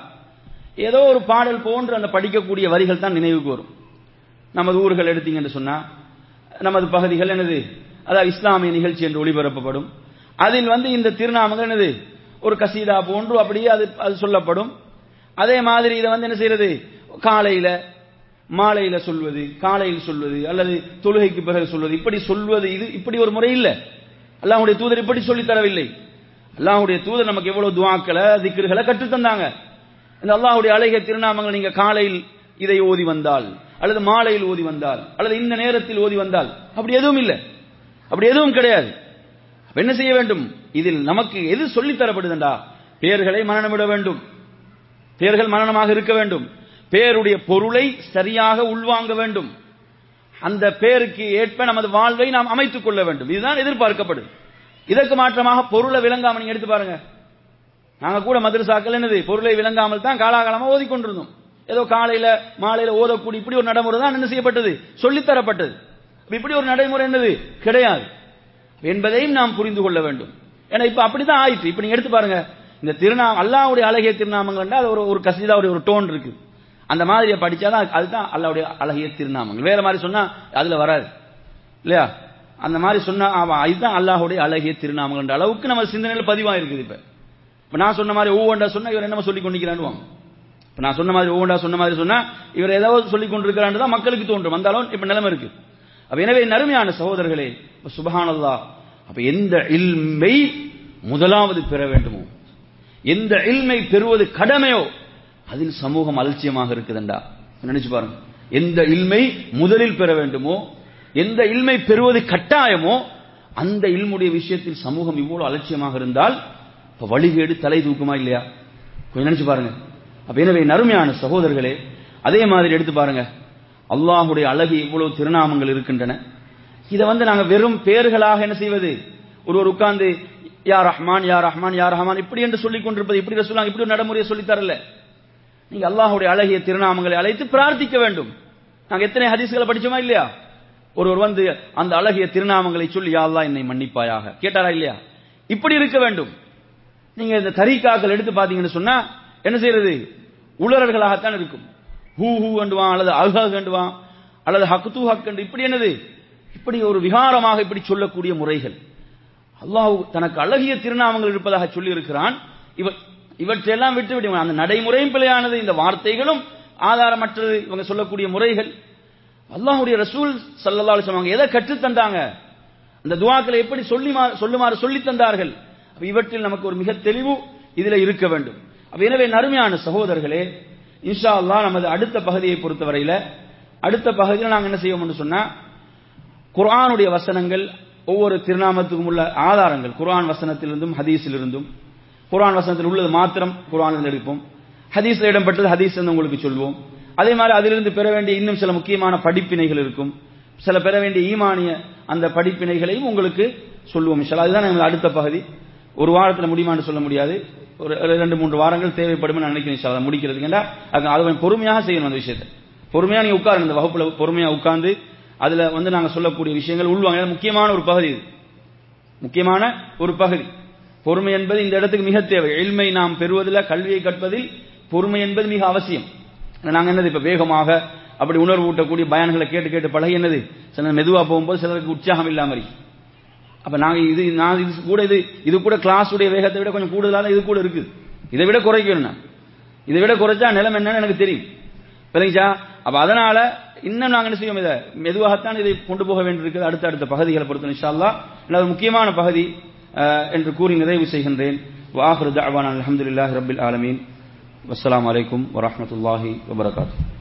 ஏதோ ஒரு பாடல் போன்று அந்த படிக்கக்கூடிய வரிகள் தான் நினைவுக்கு வரும் நமது ஊர்கள் எடுத்தீங்கன்னு சொன்னா நமது பகுதிகள் என்னது அதாவது இஸ்லாமிய நிகழ்ச்சி என்று ஒளிபரப்பப்படும் அதில் வந்து இந்த திருநாமங்கள் என்னது ஒரு கசீதா போன்று அப்படியே அது அது சொல்லப்படும் அதே மாதிரி இதை வந்து என்ன செய்யறது காலையில மாலையில சொல்வது காலையில் சொல்வது அல்லது தொழுகைக்கு பிறகு சொல்வது இப்படி சொல்வது இது இப்படி ஒரு முறை இல்ல அல்லாஹ்வுடைய தூதர் இப்படி சொல்லித் தரவில்லை அல்லாஹ்வுடைய தூதர் நமக்கு எவ்வளவு துவாக்களை திக்ருகளை கற்றுத் தந்தாங்க இந்த அல்லாஹ்வுடைய அழகிய திருநாமங்கள் நீங்க காலையில் இதை ஓதி வந்தால் அல்லது மாலையில் ஓதி வந்தால் அல்லது இந்த நேரத்தில் ஓதி வந்தால் அப்படி எதுவும் இல்லை அப்படி எதுவும் கிடையாது அப்ப என்ன செய்ய வேண்டும் இதில் நமக்கு எது சொல்லித் தரப்படுதுண்டா பெயர்களை மனநமிட வேண்டும் பெயர்கள் மரணமாக இருக்க வேண்டும் பேருடைய பொருளை சரியாக உள்வாங்க வேண்டும் அந்த பேருக்கு ஏற்ப நமது வாழ்வை நாம் அமைத்துக் கொள்ள வேண்டும் இதுதான் எதிர்பார்க்கப்படுது இதற்கு மாற்றமாக பொருளை விளங்காம நீங்க எடுத்து பாருங்க நாங்க கூட மதரசாக்கள் என்னது பொருளை விளங்காமல் தான் காலாகாலமா ஓதிக்கொண்டிருந்தோம் ஏதோ காலையில மாலையில ஓதக்கூடிய இப்படி ஒரு நடைமுறை தான் என்ன செய்யப்பட்டது சொல்லித்தரப்பட்டது அப்ப இப்படி ஒரு நடைமுறை என்னது கிடையாது என்பதையும் நாம் புரிந்து கொள்ள வேண்டும் ஏன்னா இப்ப அப்படிதான் ஆயிற்று இப்ப நீங்க எடுத்து பாருங்க இந்த திருநாம அல்லாஹ்வுடைய அழகிய திருநாமங்கள் அது ஒரு ஒரு கசிதாவுடைய ஒரு டோன் இருக்கு அந்த மாதிரியை படிச்சாதான் அதுதான் அல்லாஹ்வுடைய அழகிய திருநாமங்கள் வேற மாதிரி சொன்னா அதுல வராது இல்லையா அந்த மாதிரி சொன்னா ஆமா இதுதான் அல்லாஹ்வுடைய அழகிய திருநாமங்கள் அளவுக்கு நம்ம சிந்தனையில பதிவாயிருக்குது இப்ப இப்ப நான் சொன்ன மாதிரி ஒவ்வொன்றா சொன்னா இவர் என்னமோ சொல்லி கொண்டிருக்கிறான்னு இப்ப நான் சொன்ன மாதிரி ஒவ்வொன்றா சொன்ன மாதிரி சொன்னா இவர் ஏதாவது சொல்லி கொண்டிருக்கிறான்னு தான் மக்களுக்கு தோன்றும் வந்தாலும் இப்ப நிலைமை இருக்கு அப்ப எனவே நறுமையான சகோதரர்களே இப்ப சுபஹானல்லாஹ் அப்ப எந்த இல்மை முதலாவது பெற வேண்டுமோ எந்த இல்மை பெறுவது கடமையோ அதில் சமூகம் அலட்சியமாக இருக்குதுண்டா நினைச்சு பாருங்க எந்த இல்மை முதலில் பெற வேண்டுமோ எந்த இல்மை பெறுவது கட்டாயமோ அந்த இல்முடைய விஷயத்தில் சமூகம் இவ்வளவு அலட்சியமாக இருந்தால் இப்ப வழிகேடு தலை தூக்குமா இல்லையா கொஞ்சம் நினைச்சு பாருங்க அப்ப எனவே நறுமையான சகோதரர்களே அதே மாதிரி எடுத்து பாருங்க அல்லாஹுடைய அழகு இவ்வளவு திருநாமங்கள் இருக்கின்றன இதை வந்து நாங்க வெறும் பெயர்களாக என்ன செய்வது ஒருவர் உட்கார்ந்து யா ரஹ்மான் யா ரஹ்மான் யா ரஹ்மான் இப்படி என்று சொல்லிக் கொண்டிருப்பது இப்படி ரசூலுல்லாஹ் இப்படி ஒரு நடைமுறையை சொல்லித் தரல நீங்க அல்லாஹ்வுடைய அழகிய திருநாமங்களை அழைத்து பிரார்த்திக்க வேண்டும் நாங்க எத்தனை ஹதீஸ்களை படிச்சோமா இல்லையா ஒருவர் வந்து அந்த அழகிய திருநாமங்களை சொல்லி யா அல்லாஹ் என்னை மன்னிப்பாயாக கேட்டாரா இல்லையா இப்படி இருக்க வேண்டும் நீங்க இந்த தரீக்காக்கள் எடுத்து பாத்தீங்கன்னு சொன்னா என்ன செய்யறது உளறல்களாகத்தான் இருக்கும் ஹூ ஹூ கண்டுவான் அல்லது அல்ஹா கண்டுவான் அல்லது ஹக்து ஹக் கண்டு இப்படி என்னது இப்படி ஒரு விகாரமாக இப்படி சொல்லக்கூடிய முறைகள் அல்லாஹ் தனக்கு அழகிய திருநாமங்கள் இருப்பதாக சொல்லி இருக்கிறான் இவ இவற்றையெல்லாம் விட்டு விடு அந்த நடைமுறையும் பிழையானது இந்த வார்த்தைகளும் ஆதாரமற்றது இவங்க சொல்லக்கூடிய முறைகள் அல்லாஹ்வுடைய ரசூல் ஸல்லல்லாஹு அலைஹி வஸல்லம் எதை கற்றுத் தந்தாங்க அந்த துஆக்களை எப்படி சொல்லி சொல்லுமாறு சொல்லி தந்தார்கள் அப்ப இவற்றில் நமக்கு ஒரு மிக தெளிவு இதுல இருக்க வேண்டும் அப்ப எனவே நறுமையான சகோதரர்களே இன்ஷா அல்லாஹ் நமது அடுத்த பகுதியை பொறுத்தவரையில அடுத்த பகுதியில் நாங்க என்ன செய்வோம்னு சொன்னா குர்ஆனுடைய வசனங்கள் ஒவ்வொரு திருநாமத்துக்கும் உள்ள ஆதாரங்கள் குர்ஆன் வசனத்திலிருந்தும் ஹதீஸிலிருந்தும் குர்ஆன் வசனத்தில் உள்ளது மாத்திரம் குர்ஆனில் எடுப்போம் ஹதீஸ்ல இடம்பெற்றது ஹதீஸ் என்று உங்களுக்கு சொல்வோம் அதே மாதிரி அதிலிருந்து பெற வேண்டிய இன்னும் சில முக்கியமான படிப்பினைகள் இருக்கும் சில பெற வேண்டிய ஈமானிய அந்த படிப்பினைகளையும் உங்களுக்கு சொல்லுவோம் இன்ஷா அல்லாஹ். அதுதான் எங்கள் அடுத்த பகுதி ஒரு வாரத்தில் முடியுமான்னு சொல்ல முடியாது ஒரு ஒரு ரெண்டு மூன்று வாரங்கள் தேவைப்படும் நான் நினைக்கிறேன் இன்ஷா அல்லாஹ் முடிக்கிறதுக்கு அது அதை கொஞ்சம் பொறுமையாக செய்யணும் அந்த விஷயத்தை பொறுமையா நீங்க உட்காருங்க இந்த வகுப்புல பொறுமையா உட்கார்ந்து அதுல வந்து நாங்க சொல்லக்கூடிய விஷயங்கள் உள்வாங்க ஏன்னா முக்கியமான ஒரு பகுதி இது முக்கியமான ஒரு பகுதி பொறுமை என்பது இந்த இடத்துக்கு மிக தேவை எளிமை நாம் பெறுவதில் கல்வியை கற்பதில் பொறுமை என்பது மிக அவசியம் நாங்க என்னது இப்ப வேகமாக அப்படி உணர்வு ஊட்டக்கூடிய பயான்களை கேட்டு கேட்டு பழகி என்னது சில மெதுவா போகும்போது சிலருக்கு உற்சாகம் இல்லாம இருக்கு அப்ப நாங்க இது நான் இது கூட இது இது கூட கிளாஸ் உடைய வேகத்தை விட கொஞ்சம் கூடுதலாக இது கூட இருக்குது இதை விட குறைக்கணும் நான் இதை விட குறைச்சா நிலம் என்னன்னு எனக்கு தெரியும் விளங்கிச்சா அப்ப அதனால இன்னும் நாங்க என்ன செய்வோம் இதை மெதுவாகத்தான் இதை கொண்டு போக வேண்டியிருக்கிறது அடுத்த அடுத்த பகுதிகளை பொறுத்து இன்ஷா அல்லாஹ் இது ஒரு முக்கியமான பகுதி அஹ், என்று கூறி நிறைவு செய்கின்றேன் வாஹிரு தஅவானா அல்ஹம்துலில்லாஹி ரப்பில் ஆலமீன் வஸ்ஸலாமு அலைக்கும் வரஹ்மத்துல்லாஹி வபரகாத்துஹு